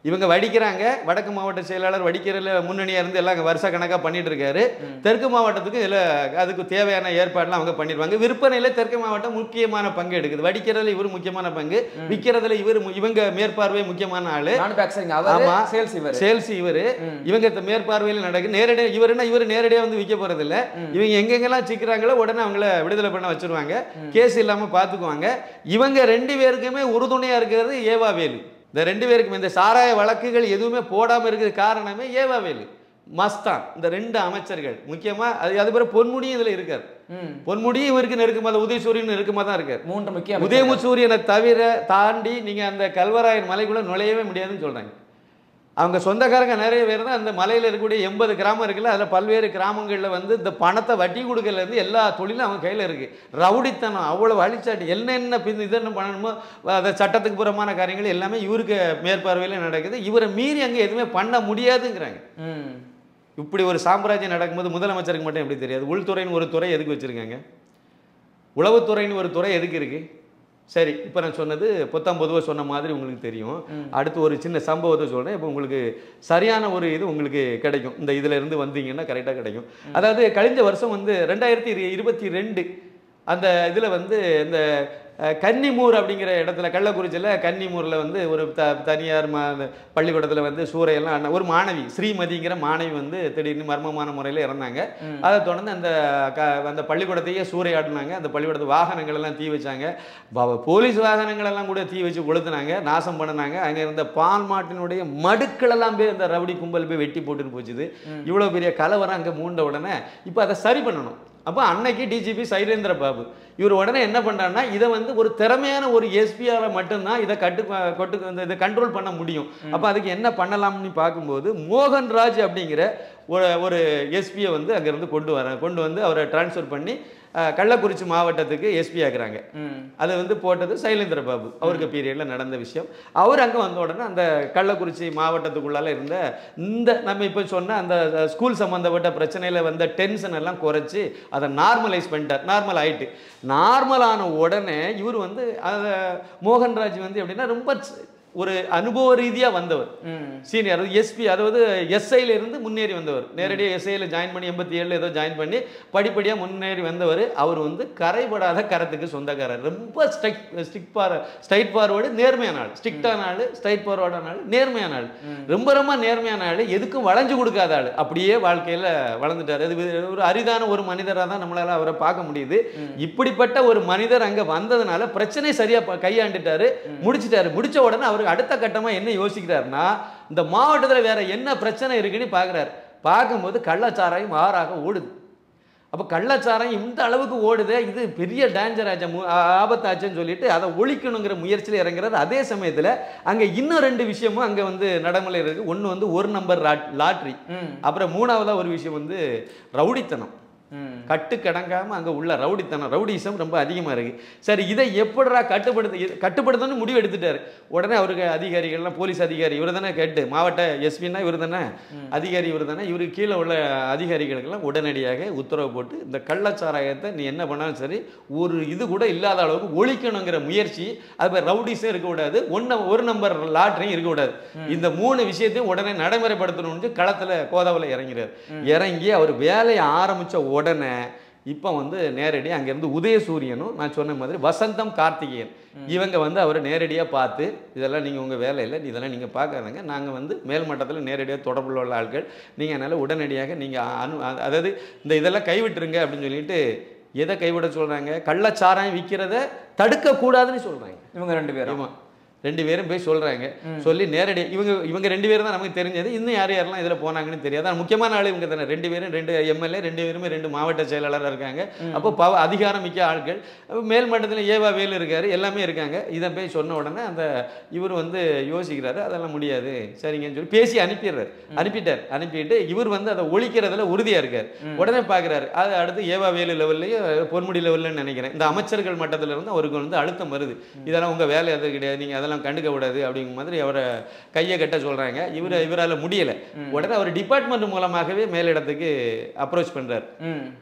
இவங்க வடிக்கிறாங்க வடக்கு மாவட்ட செயலாளர் வடிக்கிறதுல முன்னணியாக இருந்து எல்லாம் வருஷ கணக்காக பண்ணிட்டு இருக்காரு தெற்கு மாவட்டத்துக்கு இதில் அதுக்கு தேவையான ஏற்பாடுலாம் அவங்க பண்ணிடுவாங்க விற்பனையில் தெற்கு மாவட்டம் முக்கியமான பங்கு எடுக்குது வடிக்கிறதுல இவர் முக்கியமான பங்கு விற்கிறதுல இவர் மு- இவங்க மேற்பார்வை முக்கியமான ஆளு மேனுஃபேக்சரிங் அவர் ஆமா. சேல்ஸ் இவர் சேல்ஸ் இவரு இவங்க இந்த மேற்பார்வையில் நடக்கு நேரடியாக இவருன்னா இவர் நேரடியாக வந்து விற்க போறது இல்ல இவங்க எங்கெங்கெல்லாம் சிக்கிறாங்களோ உடனே அவங்கள விடுதலை பண்ண வச்சிருவாங்க கேஸ் இல்லாம பாத்துக்குவாங்க இவங்க ரெண்டு பேருக்குமே உறுதுணையா இருக்கிறது ஏவா வேலு இந்த ரெண்டு பேருக்குமே இந்த சாராய வழக்குகள் எதுவுமே போடாம இருக்கிறது காரணமே ஏவா வேலு மஸ்தான் இந்த ரெண்டு அமைச்சர்கள் முக்கியமா அது அது பிறகு பொன்முடியும் இதுல இருக்காரு ம். பொன்முடியும் இவருக்கு நெருக்கமா தான் உதயசூரியன் நெருக்கமா தான் இருக்காரு மூன்று முக்கிய உதயமுசூரியனை தவிர தாண்டி நீங்க அந்த கல்வராயன் மலைக்குள்ள நுழையவே முடியாதுன்னு சொல்றாங்க அவங்க சொந்தக்காரங்க நிறைய பேர் தான் அந்த மலையில் இருக்கக்கூடிய எண்பது கிராமம் இருக்குல்ல அதில் பல்வேறு கிராமங்களில் வந்து இந்த பணத்தை வட்டி கொடுக்கறதுலேருந்து எல்லா தொழிலும் அவங்க கையில் இருக்குது ரவுடித்தனம் அவ்வளோ அழிச்சாட்டி என்னென்ன பின் இது என்ன பண்ணணுமோ அதை சட்டத்துக்கு புறமான காரியங்கள் எல்லாமே இவருக்கு மேற்பார்வையில் நடக்குது இவரை மீறி அங்கே எதுவுமே பண்ண முடியாதுங்கிறாங்க ம் இப்படி ஒரு சாம்ராஜ்யம் நடக்கும்போது முதலமைச்சருக்கு மட்டும் எப்படி தெரியாது உள்துறைன்னு ஒரு துறை எதுக்கு வச்சுருக்காங்க உளவுத்துறைன்னு ஒரு துறை எதுக்கு இருக்கு சரி இப்போ நான் சொன்னது பொத்தாம் பொதுவாக சொன்ன மாதிரி உங்களுக்கு தெரியும் அடுத்து ஒரு சின்ன சம்பவத்தை சொல்கிறேன் இப்போ உங்களுக்கு சரியான ஒரு இது உங்களுக்கு கிடைக்கும் இந்த இதில் இருந்து வந்தீங்கன்னா கரெக்டாக கிடைக்கும் அதாவது கழிஞ்ச வருஷம் வந்து ரெண்டாயிரத்தி இரு- இருபத்தி ரெண்டு அந்த இதில் வந்து இந்த அஹ், கன்னிமூர் அப்படிங்கிற இடத்துல கள்ளக்குறிச்சியில் கன்னிமூரில் வந்து ஒரு த தனியார் மா பள்ளிக்கூடத்தில் வந்து சூறையெல்லாம் அண்ணா- ஒரு மாணவி ஸ்ரீமதிங்கிற மாணவி வந்து திடீர்னு மர்மமான முறையில் இறந்தாங்க அதை தொடர்ந்து அந்த க அந்த பள்ளிக்கூடத்தையே சூறையாடினாங்க அந்த பள்ளிக்கூடத்து வாகனங்கள் எல்லாம் தீ வச்சாங்க ப- போலீஸ் வாகனங்கள் எல்லாம் கூட தீ வச்சு கொளுத்துனாங்க நாசம் பண்ணினாங்க அங்கே இருந்த பால் மாட்டினுடைய மடுக்கள் எல்லாம் போய் அந்த ரவுடி கும்பல் போய் வெட்டி போட்டுன்னு போச்சுது இவ்வளோ பெரிய கலவரம் அங்கே மூண்ட உடனே இப்போ அதை சரி பண்ணணும் அப்போ அன்னைக்கு டிஜிபி சைலேந்திர பாபு இவர் உடனே என்ன பண்றாருன்னா இதை வந்து ஒரு திறமையான ஒரு எஸ்பியால மட்டும்தான் இதை கட்டு கொட்டு இந்த இதை கண்ட்ரோல் பண்ண முடியும் அப்போ அதுக்கு என்ன பண்ணலாம்னு பார்க்கும்போது மோகன்ராஜ் அப்படிங்கிற ஒரு ஒரு எஸ்பியை வந்து அங்கேருந்து கொண்டு வர கொண்டு வந்து அவரை ட்ரான்ஸ்ஃபர் பண்ணி அஹ், கள்ளக்குறிச்சி மாவட்டத்துக்கு எஸ்பி ஆக்குறாங்க ம் அது வந்து போட்டது சைலேந்திர பாபு அவருக்கு பீரியடில் நடந்த விஷயம் அவர் அங்கே வந்த உடனே அந்த கள்ளக்குறிச்சி மாவட்டத்துக்குள்ளால இருந்த இந்த நம்ம இப்போ சொன்ன அந்த ஸ்கூல் சம்மந்தப்பட்ட பிரச்சனையில் வந்த டென்ஷன் எல்லாம் குறைச்சி அதை நார்மலைஸ் பண்ணிட்டார் நார்மல் ஆயிட்டு நார்மலான உடனே இவர் வந்து அதை மோகன்ராஜ் வந்து எப்படின்னா ரொம்ப ச்- ஒரு அனுபவ ரீதியாக வந்தவர் ம் சீனியர் எஸ்பி அதாவது எஸ்ஐல இருந்து முன்னேறி வந்தவர் நேரடியாக எஸ்ஐல ஜாயின் பண்ணி எண்பத்தி ஏழுல ஏதோ ஜாயின் பண்ணி படிப்படியாக முன்னேறி வந்தவர் அவர் வந்து கரைபடாத கரத்துக்கு சொந்தக்காரர் ரொம்ப strike stick for straightforward நேர்மையான ஆள் ஸ்ட்ரிக்டான ஆள் ஸ்ட்ரைட் ஃபார்வர்டான ஆள் நேர்மையான ஆள் ரொம்ப ரொம்ப நேர்மையான ஆள் எதுக்கும் வளைஞ்சு கொடுக்காத ஆள் அப்படியே வாழ்க்கையில் வளர்ந்துட்டார் அது வி- ஒரு அரிதான ஒரு மனிதராக தான் நம்மளால அவரை பார்க்க முடியுது இப்படிப்பட்ட ஒரு மனிதர் அங்கே வந்ததுனால பிரச்சனை சரியாக கையாண்டுட்டாரு முடிச்சிட்டாரு முடிச்ச உடனே அவருக்கு அடுத்த கட்டமாக என்ன யோசிக்கிறாருன்னா இந்த மாவட்டத்தில் வேற என்ன பிரச்சனை இருக்குன்னு பார்க்குறாரு பார்க்கும்போது கள்ளச்சாராயம் ஆறாக ஓடுது அப்போ கள்ளச்சாராயம் இந்த அளவுக்கு ஓடுதே இது பெரிய டேஞ்சர் ஆச்சு மு- ஆ- ஆபத்தாச்சுன்னு சொல்லிட்டு அதை ஒழிக்கணுங்கிற முயற்சியில் இறங்குறாரு அதே சமயத்தில் அங்கே இன்னும் ரெண்டு விஷயமும் அங்கே வந்து நடைமுறையில் இருக்குது ஒன்று வந்து ஒரு நம்பர் லாட்ரி ம் அப்புறம் மூணாவதா ஒரு விஷயம் வந்து ரவுடித்தனம் ம் கட்டுக்கடங்காம அங்க உள்ள ரவுடித்தனம் ரவுடிசம் ரொம்ப அதிகமா இருக்கு சரி இதை எப்படிடா கட்டுப்படுத்த இது- கட்டுப்படுத்தணும்னு முடிவு எடுத்துட்டாரு உடனே அவருக்கு அதிகாரிகள்லாம் போலீஸ் அதிகாரி இவர் தானே கேட்டு மாவட்ட எஸ்பின்னா இவர் தானே அதிகாரி இவர் தானே இவருக்கு கீழே உள்ள அதிகாரிகளுக்கெல்லாம் உடனடியாக உத்தரவு போட்டு இந்த கள்ளச்சாராயத்தை நீ என்ன பண்ணாலும் சரி ஒரு இது கூட இல்லாத அளவுக்கு ஒழிக்கணுங்கிற முயற்சி அது ரவுடிஸும் இருக்கக்கூடாது ஒன்று ஒரு நம்பர் லாட்ரியும் இருக்கக்கூடாது இந்த மூணு விஷயத்தையும் உடனே நடைமுறைப்படுத்தணும்னு களத்தில் கோதாவில் இறங்கிறார் இறங்கி அவர் வேலையை ஆரம்பிச்ச உடனே இப்போ வந்து நேரடி அங்கேருந்து உதயசூரியனும் நான் சொன்ன மாதிரி வசந்தம் கார்த்திகேயன் இவங்க வந்து அவரை நேரடியாக பார்த்து இதெல்லாம் நீங்கள் உங்கள் வேலையில் இதெல்லாம் நீங்கள் பார்க்காதங்க நாங்கள் வந்து மேல் மட்டத்தில் நேரடியாக தொடர்புல உள்ள ஆட்கள் நீங்கள் அதனால் உடனடியாக நீங்கள் அனு அ- அதாவது இந்த இதெல்லாம் கைவிட்டுருங்க அப்படின்னு சொல்லிட்டு எதை கைவிட சொல்கிறாங்க கள்ளச்சாராயம் விற்கிறத தடுக்கக்கூடாதுன்னு சொல்கிறாங்க இவங்க ரெண்டு பேரும் ஆமா ரெண்டு பேரும் போய் சொல்றாங்க சொல்லி நேரடி இவங்க இவங்க ரெண்டு பேரும் தான் நமக்கு தெரிஞ்சது இன்னும் யார் யாரெல்லாம் இதுல போனாங்கன்னு தெரியாது ஆனா முக்கியமான ஆள் இவங்க தானே ரெண்டு பேரும் ரெண்டு எம்எல்ஏ ரெண்டு பேருமே ரெண்டு மாவட்ட செயலாளராக இருக்காங்க அப்போ பவ அதிகாரம் மிக்க ஆட்கள் அப்போ மேல் மட்டத்தில் ஏவா வேலு இருக்காரு எல்லாமே இருக்காங்க இதை போய் சொன்ன உடனே அந்த இவர் வந்து யோசிக்கிறாரு அதெல்லாம் முடியாது சரிங்கன்னு சொல்லி பேசி அனுப்பிடுறாரு அனுப்பிட்டார் அனுப்பிட்டு இவர் வந்து அதை ஒழிக்கிறதுல உறுதியா இருக்கார் உடனே பார்க்குறாரு அது அடுத்து ஏவா வேலு லெவல்லையும் பொன்முடி லெவல்லையும் நினைக்கிறேன் இந்த அமைச்சர்கள் மட்டத்துல இருந்து அவருக்கு வந்து அழுத்தம் வருது இதெல்லாம் உங்க வேலை அது கிடையாது நீங்க அதெல்லாம் கண்டுக்க கூடாது அப்படிங்கிற மாதிரி அவரை கையை கட்ட சொல்றாங்க இவர் இவரால முடியல உடனே அவர் டிபார்ட்மெண்ட் மூலமாகவே மேலிடத்துக்கு அப்ரோச் பண்றாரு ம்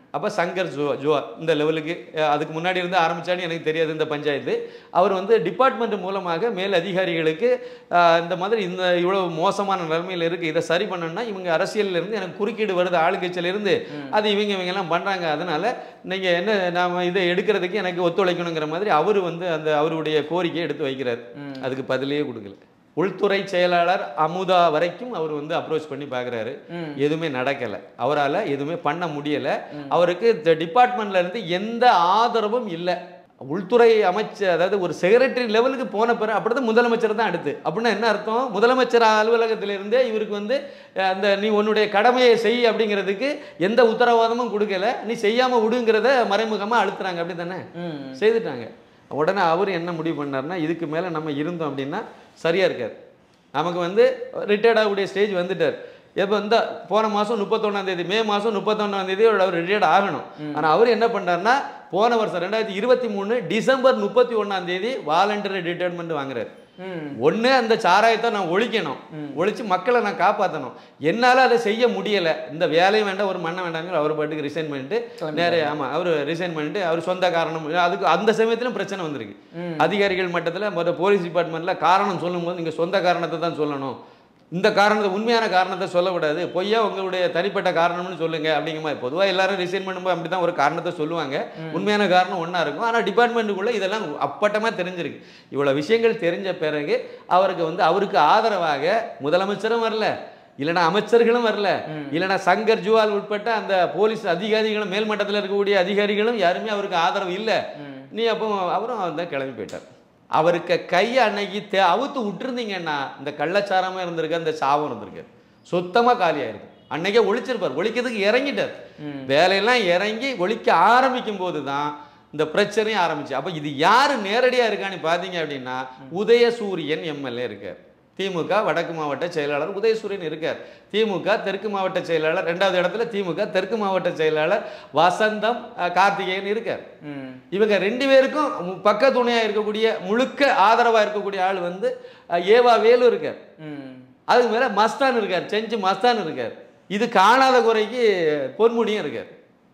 அப்போ சங்கர் ஜோ ஜோவார் இந்த லெவலுக்கு அஹ், அதுக்கு முன்னாடி இருந்து ஆரம்பிச்சான்னு எனக்கு தெரியாது இந்த பஞ்சாயத்து அவர் வந்து டிபார்ட்மெண்ட் மூலமாக மேல் அதிகாரிகளுக்கு அஹ், இந்த மாதிரி இந்த இவ்வளோ மோசமான நிலைமையில் இருக்குது இதை சரி பண்ணணும்னா இவங்க அரசியல்ல இருந்து எனக்கு குறுக்கீடு வருது ஆளுங்கட்சியில இருந்து அது இவங்க இவங்க எல்லாம் பண்ணுறாங்க அதனால நீங்கள் என்ன நாம இதை எடுக்கிறதுக்கு எனக்கு ஒத்துழைக்கணுங்கிற மாதிரி அவர் வந்து அந்த அவருடைய கோரிக்கையை எடுத்து வைக்கிறார் அதுக்கு பதிலே கொடுக்கல உள்துறை செயலாளர் அமுதா வரைக்கும் அவர் வந்து அப்ரோச் பண்ணி பார்க்குறாரு ம். எதுவுமே நடக்கலை அவரால் எதுவுமே பண்ண முடியலை அவருக்கு இந்த டிபார்ட்மெண்ட்ல இருந்து எந்த ஆதரவும் இல்லை உள்துறை அமைச்சர் அதாவது ஒரு செக்ரட்டரி லெவலுக்கு போன பிறகு அப்படிதான் முதலமைச்சர் தான் அடுத்து அப்படின்னா என்ன அர்த்தம் முதலமைச்சர் அலுவலகத்திலிருந்தே இவருக்கு வந்து அஹ், அந்த நீ உன்னுடைய கடமையை செய் அப்படிங்கிறதுக்கு எந்த உத்தரவாதமும் கொடுக்கல நீ செய்யாம விடுங்கிறத மறைமுகமா அழுத்துறாங்க அப்படி தானே ம். செய்துட்டாங்க உடனே அவர் என்ன முடிவு பண்ணார்னா இதுக்கு மேலே நம்ம இருந்தோம் அப்படின்னா சரியாக இருக்காது நமக்கு வந்து ரிட்டையர்ட் ஆகக்கூடிய ஸ்டேஜ் வந்துட்டார் எப்போ இந்த போன மாதம் முப்பத்தொன்னாம் தேதி மே மாதம் முப்பத்தொன்னாம் தேதி அவர் ரிட்டையர்ட் ஆகணும் ஆனால் அவர் என்ன பண்ணார்னா போன வருஷம் ரெண்டாயிரத்தி இருபத்தி மூணு டிசம்பர் முப்பத்தி ஒன்றாம் தேதி வாலண்டரி ரிட்டையர்மெண்ட் வாங்குறாரு ம். ஒன்று அந்த சாராயத்தை நான் ஒழிக்கணும் ஒழிச்சு மக்களை நான் காப்பாற்றணும் என்னால் அதை செய்ய முடியலை இந்த வேலையும் வேண்டாம் ஒரு மண்ணை வேண்டாங்கிற அவர் பாட்டுக்கு ரிசைன் பண்ணிட்டு நேரே ஆமாம் அவர் ரிசைன் பண்ணிட்டு அவர் சொந்த காரணம் அதுக்கு அந்த சமயத்திலும் பிரச்சனை வந்திருக்கு அதிகாரிகள் மட்டத்தில் மொதல் போலீஸ் டிபார்ட்மெண்ட்டில் காரணம் சொல்லும்போது நீங்கள் சொந்த காரணத்தை தான் சொல்லணும் இந்த காரணத்தை உண்மையான காரணத்தை சொல்லக்கூடாது பொய்யா உங்களுடைய தனிப்பட்ட காரணம்னு சொல்லுங்க அப்படிங்கிற மாதிரி பொதுவாக எல்லாரும் ரிசைன் பண்ணும்போது அப்படி தான் ஒரு காரணத்தை சொல்லுவாங்க உண்மையான காரணம் ஒன்றா இருக்கும் ஆனால் டிபார்ட்மெண்ட்டுக்குள்ளே இதெல்லாம் அப்பட்டமாக தெரிஞ்சிருக்கு இவ்வளோ விஷயங்கள் தெரிஞ்ச பிறகு அவருக்கு வந்து அவருக்கு ஆதரவாக முதலமைச்சரும் வரல இல்லைனா அமைச்சர்களும் வரல இல்லைனா சங்கர் ஜுவால் உட்பட்ட அந்த போலீஸ் அதிகாரிகளும் மேல்மட்டத்தில் இருக்கக்கூடிய அதிகாரிகளும் யாருமே அவருக்கு ஆதரவு இல்லை நீ அப்போ அவரும் வந்து கிளம்பி போயிட்டார் அவருக்கு கையை அன்னைக்கு தே அவுத்து விட்டுருந்தீங்கன்னா இந்த கள்ளச்சாரமாக இருந்திருக்கு அந்த சாபம் இருந்திருக்கு சுத்தமாக காலியாயிருக்கு அன்னைக்கே ஒழிச்சிருப்பார் ஒழிக்கிறதுக்கு இறங்கிட்டார் வேலையெல்லாம் இறங்கி ஒழிக்க ஆரம்பிக்கும் போது தான் இந்த பிரச்சனையும் ஆரம்பிச்சு அப்போ இது யார் நேரடியாக இருக்கான்னு பார்த்தீங்க அப்படின்னா உதயசூரியன் எம்எல்ஏ இருக்கார் திமுக வடக்கு மாவட்ட செயலாளர் உதயசூரியன் இருக்கார் திமுக தெற்கு மாவட்ட செயலாளர் ரெண்டாவது இடத்துல திமுக தெற்கு மாவட்ட செயலாளர் வசந்தம் அஹ், கார்த்திகேயன் இருக்கார் ம். இவங்க ரெண்டு பேருக்கும் மு- பக்க துணையாக இருக்கக்கூடிய முழுக்க ஆதரவாக இருக்கக்கூடிய ஆள் வந்து அஹ், ஏவா வேலு இருக்கார் ம். அதுக்கு மேலே மஸ்தான் இருக்கார் செஞ்சு மஸ்தான் இருக்கார் இது காணாத குறைக்கு பொன்முடியும் இருக்கார்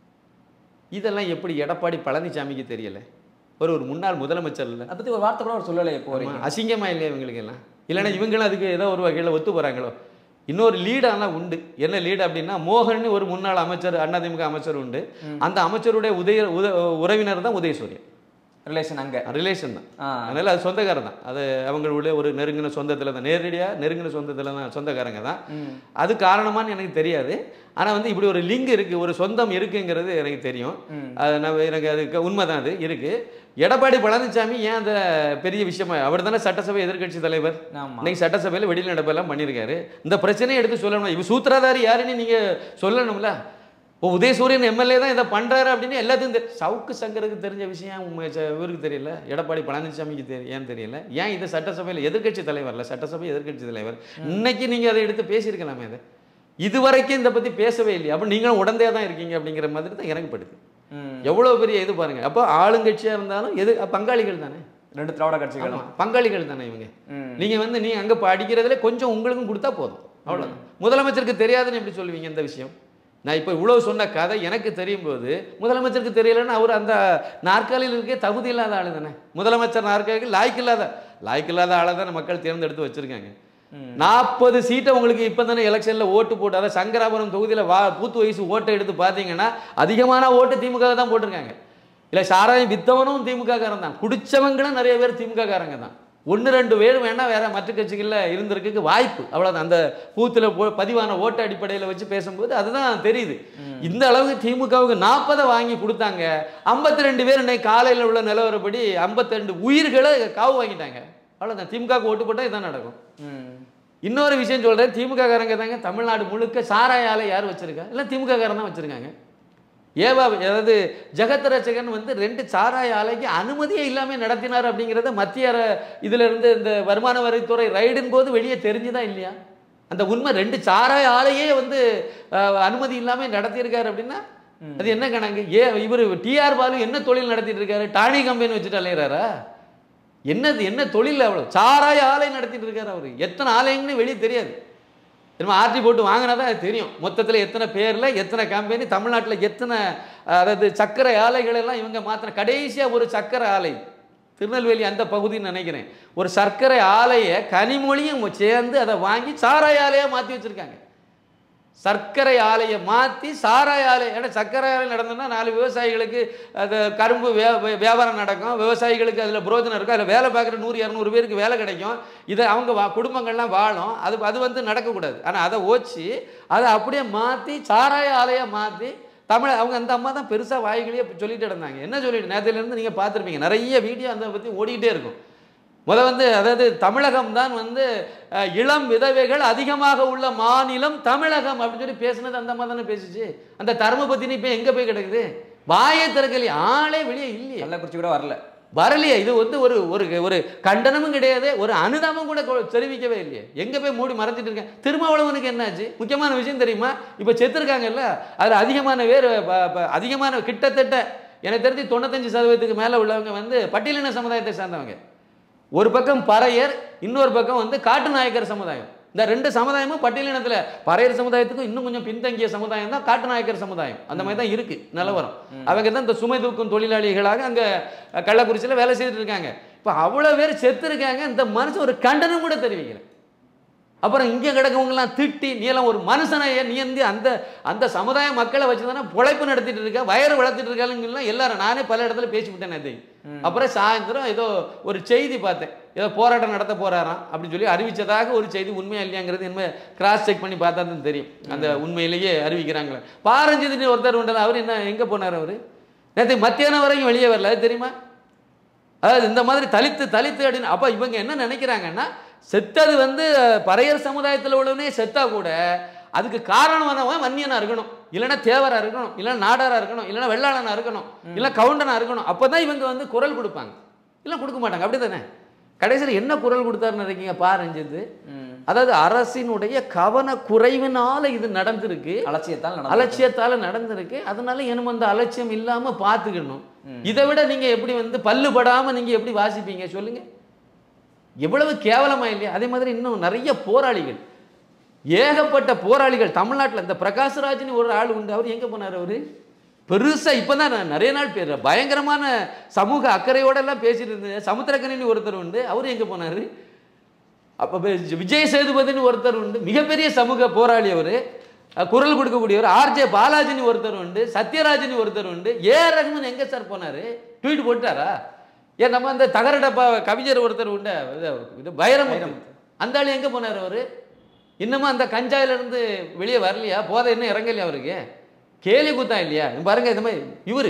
இதெல்லாம் எப்படி எடப்பாடி பழனிசாமிக்கு தெரியல ஒரு ஒரு முன்னாள் முதலமைச்சர் இல்லை அதை பத்தி ஒரு வார்த்தை கூட அவர் சொல்லலையே இப்போ வரைக்கும் ஆமா, அசிங்கமா இல்லையா இவங்களுக்கு எல்லாம் இல்லைன்னா இவங்களும் அதுக்கு ஏதோ ஒரு வகையில் ஒத்து போறாங்களோ இன்னொரு லீடெல்லாம் உண்டு என்ன லீடு அப்படின்னா மோகன் ஒரு முன்னாள் அமைச்சர் அதிமுக அமைச்சர் உண்டு அந்த அமைச்சருடைய உதய உத உறவினர் தான் உதயசூரியன் ரிலேஷன் அங்க ரிலேஷன் தான் ஆ. அதனால அது சொந்தக்காரன் தான் அது அவங்களுடைய ஒரு நெருங்கின சொந்தத்தில் தான் நேரடியாக நெருங்கின சொந்தத்தில் தான் சொந்தக்காரங்க தான் அது காரணமான்னு எனக்கு தெரியாது ஆனால் வந்து இப்படி ஒரு லிங்க் இருக்குது ஒரு சொந்தம் இருக்குங்கிறது எனக்கு தெரியும் அது நான் எனக்கு அதுக்கு உண்மைதான் அது இருக்குது எடப்பாடி பழனிசாமி ஏன் அந்த பெரிய விஷயமா அவர் தானே சட்டசபை எதிர்க்கட்சி தலைவர் ஆமா இன்னைக்கு சட்டசபையில் வெளிநடப்பெல்லாம் பண்ணியிருக்காரு இந்த பிரச்சனையை எடுத்து சொல்லணும் இவ சூத்திரதாரி யாருன்னு நீங்கள் சொல்லணும்ல இப்போ உதயசூரியன் எம்எல்ஏ தான் இதை பண்ணுறாரு அப்படின்னு எல்லாத்துக்கும் தெரி சவுக்கு சங்கருக்கு தெரிஞ்ச விஷயம் உங்க ச- இவருக்கு தெரியல எடப்பாடி பழனிசாமிக்கு தெரி ஏன் தெரியல ஏன் இது சட்டசபையில் எதிர்க்கட்சி தலைவர்ல சட்டசபை எதிர்க்கட்சி தலைவர் இன்னைக்கு நீங்கள் அதை எடுத்து பேசியிருக்கலாமே அதை இதுவரைக்கும் இதை பற்றி பேசவே இல்லையா அப்போ நீங்களும் உடந்தே தான் இருக்கீங்க அப்படிங்கிற மாதிரி தான் எனக்கு படுது ம். எவ்வளோ பெரிய இது பாருங்க அப்போ ஆளுங்கட்சியாக இருந்தாலும் எது பங்காளிகள் தானே ரெண்டு திராவிட கட்சிகளும் ஆமா, பங்காளிகள் தானே இவங்க ம். நீங்க வந்து நீ அங்க படிக்கிறதுல கொஞ்சம் உங்களுக்கும் கொடுத்தா போதும் அவ்வளவுதான் முதலமைச்சருக்கு தெரியாதுன்னு எப்படி சொல்லுவீங்க இந்த விஷயம் நான் இப்போ இவ்வளவு சொன்ன கதை எனக்கு தெரியும் போது முதலமைச்சருக்கு தெரியலன்னா அவர் அந்த நாற்காலியில் இருக்க தகுதி இல்லாத ஆளு தானே முதலமைச்சர் நாற்காலிக்கு லாய்க்கு இல்லாத லாய்க்கு இல்லாத ஆளை தானே மக்கள் தேர்ந்தெடுத்து வச்சிருக்காங்க நாற்பது சீட்டை உங்களுக்கு இப்போ தானே எலெக்ஷனில் ஓட்டு போட்டு அதாவது சங்கராபுரம் தொகுதியில் வா பூத்து வயசு ஓட்டை எடுத்து பார்த்தீங்கன்னா அதிகமான ஓட்டு திமுக தான் போட்டிருக்காங்க இல்லை சாராயம் வித்தவனும் திமுக காரன் தான் குடிச்சவங்களும் நிறைய பேர் திமுக காரங்க தான் ஒன்று ரெண்டு பேர் வேணா வேற மற்ற கட்சிகளில் இருந்திருக்கு வாய்ப்பு அவ்வளோதான் அந்த பூத்தில் போ பதிவான ஓட்டு அடிப்படையில் வச்சு பேசும்போது அதுதான் தெரியுது இந்த அளவுக்கு திமுகவுக்கு நாற்பதை வாங்கி கொடுத்தாங்க ஐம்பத்தி ரெண்டு பேர் இன்னைக்கு காலையில் உள்ள நிலவரப்படி ஐம்பத்தி ரெண்டு உயிர்களை காவு வாங்கிட்டாங்க அவ்வளோதான் திமுகவுக்கு ஓட்டு போட்டால் இதான் நடக்கும் ம். இன்னொரு விஷயம் சொல்கிறேன் திமுக காரங்க தாங்க தமிழ்நாடு முழுக்க சாராய ஆலை யார் வச்சிருக்கா இல்லை திமுக காரன் தான் வச்சிருக்காங்க ஏவா அதாவது ஜெகத் ரட்சகன் வந்து ரெண்டு சாராய ஆலைக்கு அனுமதியே இல்லாமல் நடத்தினார் அப்படிங்கிறத மத்திய அர- இதுல இருந்து இந்த வருமான வரித்துறை ரைடின் போது வெளியே தெரிஞ்சுதா இல்லையா அந்த உண்மை ரெண்டு சாராய ஆலையே வந்து அஹ், அனுமதி இல்லாமல் நடத்தியிருக்காரு அப்படின்னா அது என்ன கணக்கு ஏ இவர் டிஆர் பாலு என்ன தொழில் நடத்திட்டு இருக்காரு டானி கம்பெனி வச்சுட்டு அலையிறாரா என்னது என்ன தொழில் அவ்வளோ சாராய ஆலை நடத்திட்டு இருக்காரு அவர் எத்தனை ஆலயங்கன்னு வெளியே தெரியாது திரும்ப ஆர்டி போட்டு வாங்கினா தான் அது தெரியும் மொத்தத்தில் எத்தனை பேரில் எத்தனை கம்பெனி தமிழ்நாட்டில் எத்தனை அதாவது சக்கரை ஆலைகள் எல்லாம் இவங்க மாற்றின கடைசியாக ஒரு சக்கரை ஆலை திருநெல்வேலி அந்த பகுதின்னு நினைக்கிறேன் ஒரு சர்க்கரை ஆலையை கனிமொழியும் சேர்ந்து அதை வாங்கி சாராய ஆலையாக மாற்றி வச்சுருக்காங்க சர்க்கரை ஆலையை மாற்றி சாராய ஆலை ஏன்னா சர்க்கரை ஆலை நடந்ததுன்னா நாலு விவசாயிகளுக்கு அது கரும்பு வே வே- வியாபாரம் நடக்கும் விவசாயிகளுக்கு அதில் புரோஜனம் இருக்கும் அதில் வேலை பார்க்குற நூறு இரநூறு பேருக்கு வேலை கிடைக்கும் இதை அவங்க வா குடும்பங்கள்லாம் வாழும் அது அது வந்து நடக்கக்கூடாது ஆனால் அதை ஓச்சி அதை அப்படியே மாற்றி சாராய ஆலையை மாற்றி தமிழ் அவங்க அந்த அம்மா தான் பெருசாக வாய்களையே சொல்லிட்டு இருந்தாங்க என்ன சொல்லிட்டு நேரத்துலேருந்து நீங்கள் பார்த்துருப்பீங்க நிறைய வீடியோ அந்த பற்றி ஓடிக்கிட்டே இருக்கும் முத வந்து அதாவது தமிழகம் தான் வந்து அஹ், இளம் விதவைகள் அதிகமாக உள்ள மாநிலம் தமிழகம் அப்படின்னு சொல்லி பேசுனது அந்த மாதிரி தானே பேசுச்சு அந்த தர்ம பத்தினி இப்போ எங்கே போய் கிடக்குது வாயை திறக்கலையே ஆளே வெளியே இல்லையே கள்ளக்குறிச்சி கூட வரல வரலையே இது வந்து ஒரு ஒரு ஒரு கண்டனமும் கிடையாது ஒரு அனுதாபம் கூட கொ- தெரிவிக்கவே இல்லையே எங்கே போய் மூடி மறைஞ்சிட்டு இருக்கேன் திருமாவளவனுக்கு என்னாச்சு முக்கியமான விஷயம் தெரியுமா இப்போ செத்துருக்காங்கல்ல அதில் அதிகமான பேர் ப- ப- அதிகமான கிட்டத்தட்ட எனக்கு தெரிஞ்சு தொண்ணூத்தஞ்சு சதவீதத்துக்கு மேலே உள்ளவங்க வந்து பட்டியலின சமுதாயத்தை சார்ந்தவங்க ஒரு பக்கம் பறையர் இன்னொரு பக்கம் வந்து காட்டு நாயக்கர் சமுதாயம் இந்த ரெண்டு சமுதாயமும் பட்டியலினத்தில் பறையர் சமுதாயத்துக்கும் இன்னும் கொஞ்சம் பின்தங்கிய சமுதாயம் தான் காட்டு நாயக்கர் சமுதாயம் அந்த மாதிரி தான் இருக்கு நிலவரம் அவங்க தான் இந்த சுமை தூக்கும் தொழிலாளிகளாக அங்கே கள்ளக்குறிச்சியில் வேலை செய்துட்டு இருக்காங்க இப்போ அவ்வளோ பேர் செத்து இருக்காங்க இந்த மனுஷன் ஒரு கண்டனம் கூட தெரிவிக்கல அப்புறம் இங்கே கிடக்கவங்கலாம் திட்டி நீ எல்லாம் ஒரு மனுஷனை ஏன் நீ வந்து அந்த அந்த சமுதாய மக்களை வச்சு தானே பொழைப்பு நடத்திட்டு இருக்க வயறு வளர்த்துட்டு இருக்காங்கலாம் எல்லாரும் நானே பல இடத்துல பேசிவிட்டேன் நேற்று அப்புறம் சாயந்தரம் ஏதோ ஒரு செய்தி பார்த்தேன் ஏதோ போராட்டம் நடத்த போறாராம் அப்படின்னு சொல்லி அறிவிச்சதாக ஒரு செய்தி உண்மையா இல்லையாங்கிறது என்ன கிராஸ் செக் பண்ணி பார்த்தா தான் தெரியும் அந்த உண்மையிலேயே அறிவிக்கிறாங்களே பாரஞ்சிதினி ஒருத்தர் உண்டல அவர் என்ன எங்கே போனார் அவர் நேற்று மத்தியானம் வரைக்கும் வெளியே வரல அது தெரியுமா அதாவது இந்த மாதிரி தலித்து தலித்து அப்படின்னு அப்போ இவங்க என்ன நினைக்கிறாங்கன்னா செத்தது வந்து அஹ், பறையர் சமுதாயத்தில் உள்ளவனே செத்தா கூட அதுக்கு காரணமானவன் வன்னியனா இருக்கணும் இல்லைன்னா தேவரா இருக்கணும் இல்லைன்னா நாடாரா இருக்கணும் இல்லைன்னா வெள்ளாளனா இருக்கணும் இல்லை கவுண்டனா இருக்கணும் அப்போ தான் இவங்க வந்து குரல் கொடுப்பாங்க இல்லை கொடுக்க மாட்டாங்க அப்படி தானே கடைசியில் என்ன குரல் கொடுத்தாருன்னு நினைக்கிங்க பாருஞ்சது அதாவது அரசினுடைய கவன குறைவினால இது நடந்திருக்கு அலட்சியத்தால் நடந்தது. அலட்சியத்தால நடந்திருக்கு அதனால எனக்கு அந்த அலட்சியம் இல்லாம பாத்துக்கணும் இதை விட நீங்க எப்படி வந்து பல்லு படாம நீங்க எப்படி வாசிப்பீங்க சொல்லுங்க எவ்வளவு கேவலமா இல்லையா அதே மாதிரி இன்னும் நிறைய போராளிகள் ஏகப்பட்ட போராளிகள் தமிழ்நாட்டுல இந்த பிரகாஷ்ராஜ்னு ஒரு ஆள் உண்டு அவர் எங்க போனார் அவரு பெருசா இப்பதான் நான் நிறைய நாள் பேர் பயங்கரமான சமூக அக்கறையோட எல்லாம் பேசிட்டு இருந்தேன் சமுத்திரக்கணின்னு ஒருத்தர் உண்டு அவர் எங்க போனாரு அப்போ விஜய் சேதுபதினு ஒருத்தர் உண்டு மிகப்பெரிய சமூக போராளி அவர் குரல் கொடுக்கக்கூடியவர் ஆர்ஜே பாலாஜின்னு ஒருத்தர் உண்டு சத்யராஜினி ஒருத்தர் உண்டு ஏ ரஹ்மான் எங்க சார் போனாரு ட்வீட் போட்டாரா ஏன் நம்ம அந்த தகர டப்பா கவிஞர் ஒருத்தர் உண்டு இது இது வைரமுத்து அந்த ஆள் எங்க போனார் அவரு இன்னமும் அந்த கஞ்சாயில இருந்து வெளியே வரலையா போதை இன்னும் இறங்கலையா அவருக்கு கேலி குத்தா இல்லையா இங்க பாருங்க இந்த மாதிரி இவரு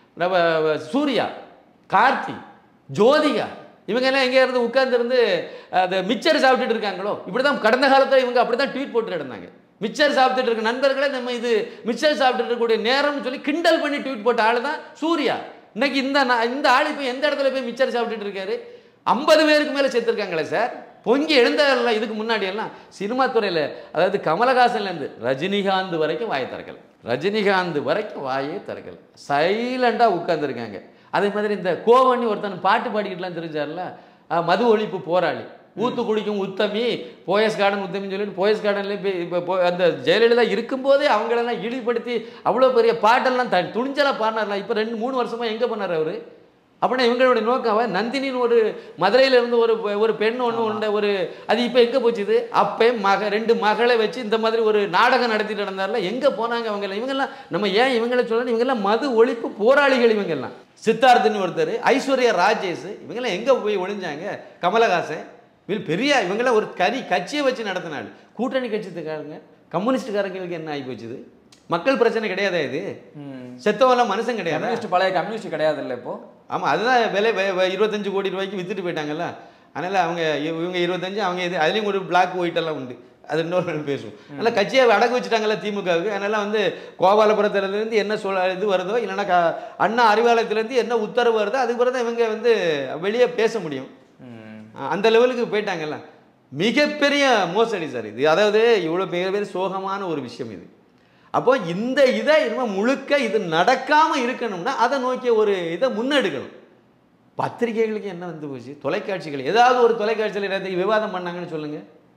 நம்ம சூர்யா கார்த்தி ஜோதிகா இவங்க எல்லாம் எங்கே இருந்து உட்கார்ந்திருந்து அந்த மிச்சர் சாப்பிட்டுட்டு இருக்காங்களோ இப்படி தான் கடந்த காலத்தில் இவங்க அப்படி தான் ட்வீட் போட்டுட்டு இருந்தாங்க மிச்சர் சாப்பிட்டுட்டு இருக்க நண்பர்களே நம்ம இது மிச்சர் சாப்பிட்டுட்டு இருக்கக்கூடிய நேரம்னு சொல்லி கிண்டல் பண்ணி ட்வீட் போட்ட ஆள் தான் சூர்யா இன்னைக்கு இந்த நா- இந்த ஆள் இப்போ எந்த இடத்துல போய் மிச்சர் சாப்பிட்டுட்டு இருக்காரு ஐம்பது பேருக்கு மேலே செத்துருக்காங்களே சார் பொங்கி எழுந்தார்ல இதுக்கு முன்னாடி எல்லாம் சினிமா துறையில் அதாவது கமலஹாசன்லேருந்து ரஜினிகாந்த் வரைக்கும் வாயை திறக்கல ரஜினிகாந்த் வரைக்கும் வாயே திறக்கல சைலண்டாக உட்கார்ந்துருக்காங்க அதே மாதிரி இந்த கோவண்ணி ஒருத்தன் பாட்டு பாடிக்கிட்டுலாம் தெரிஞ்சார்ல அஹ் மது ஒழிப்பு போராளி ஊத்து குடிக்கும் உத்தமி போயஸ் கார்டன் உத்தமின்னு சொல்லிட்டு போயஸ் கார்டன்லேயே போய் இப்போ போ- அந்த ஜெயலலிதா இருக்கும்போதே அவங்களெல்லாம் இழிப்படுத்தி அவ்வளோ பெரிய பாட்டெல்லாம் த துணிச்சலாக பாடினார்லாம் இப்போ ரெண்டு மூணு வருஷமாக எங்கே பண்ணார் அவர் அப்படின்னா இவங்களுடைய நோக்கம் அவன் நந்தினின்னு ஒரு மதுரையில இருந்து ஒரு ஒரு பெண் ஒன்று உண்ட ஒரு அது இப்போ எங்கே போச்சுது அப்பே மக ரெண்டு மகளை வச்சு இந்த மாதிரி ஒரு நாடகம் நடத்திட்டு நடந்தார்ல எங்கே போனாங்க அவங்க இவங்கெல்லாம் நம்ம ஏன் இவங்கள சொல்லணும் இவங்கெல்லாம் மது ஒழிப்பு போராளிகள் இவங்கெல்லாம் சித்தார்த்துன்னு ஒருத்தர் ஐஸ்வர்யா ராஜேஷ் இவங்கெல்லாம் எங்கே போய் ஒளிஞ்சாங்க கமலஹாசன் இவங்க பெரிய இவங்கெல்லாம் ஒரு கறி கட்சியை வச்சு நடத்தினாள் கூட்டணி கட்சித்துக்காரங்க கம்யூனிஸ்டுக்காரங்களுக்கு என்ன ஆகி போச்சுது மக்கள் பிரச்சனை கிடையாதா இது செத்தவெல்லாம் மனுஷன் கிடையாது கம்யூனிஸ்ட் பழைய கம்யூனிஸ்ட் கிடையாது இல்லை இப்போ ஆமாம் அதுதான் விலை வெ- வெ- இருபத்தஞ்சு கோடி ரூபாய்க்கு வித்துட்டு போயிட்டாங்கல்ல அதனால் அவங்க இவ- இவங்க இருபத்தஞ்சு அவங்க இது அதுலேயும் ஒரு பிளாக் ஒயிட் எல்லாம் உண்டு அது இன்னொரு நாள் பேசுவோம் அதனால் கட்சியை அடகு வச்சுட்டாங்கல்ல திமுகவுக்கு அதனால் வந்து கோபாலபுரத்துலேருந்து என்ன சொல்ல இது வருதோ இல்லைன்னா க அண்ணா அறிவாலயத்துலேருந்து என்ன உத்தரவு வருதோ அதுக்கு பிறகு தான் இவங்க வந்து வெளியே பேச முடியும் அஹ் அந்த லெவலுக்கு போயிட்டாங்கல்ல மிகப்பெரிய மோசடி சார் இது அதாவது இவ்வளோ மிகப்பெரிய சோகமான ஒரு விஷயம் இது அப்போ இந்த இதை இனிமேல் முழுக்க இது நடக்காமல் இருக்கணும்னா அதை நோக்கிய ஒரு இதை முன்னெடுக்கணும் பத்திரிகைகளுக்கு என்ன வந்து போச்சு தொலைக்காட்சிகள் ஏதாவது ஒரு தொலைக்காட்சியில் நேற்று விவாதம் பண்ணாங்கன்னு சொல்லுங்க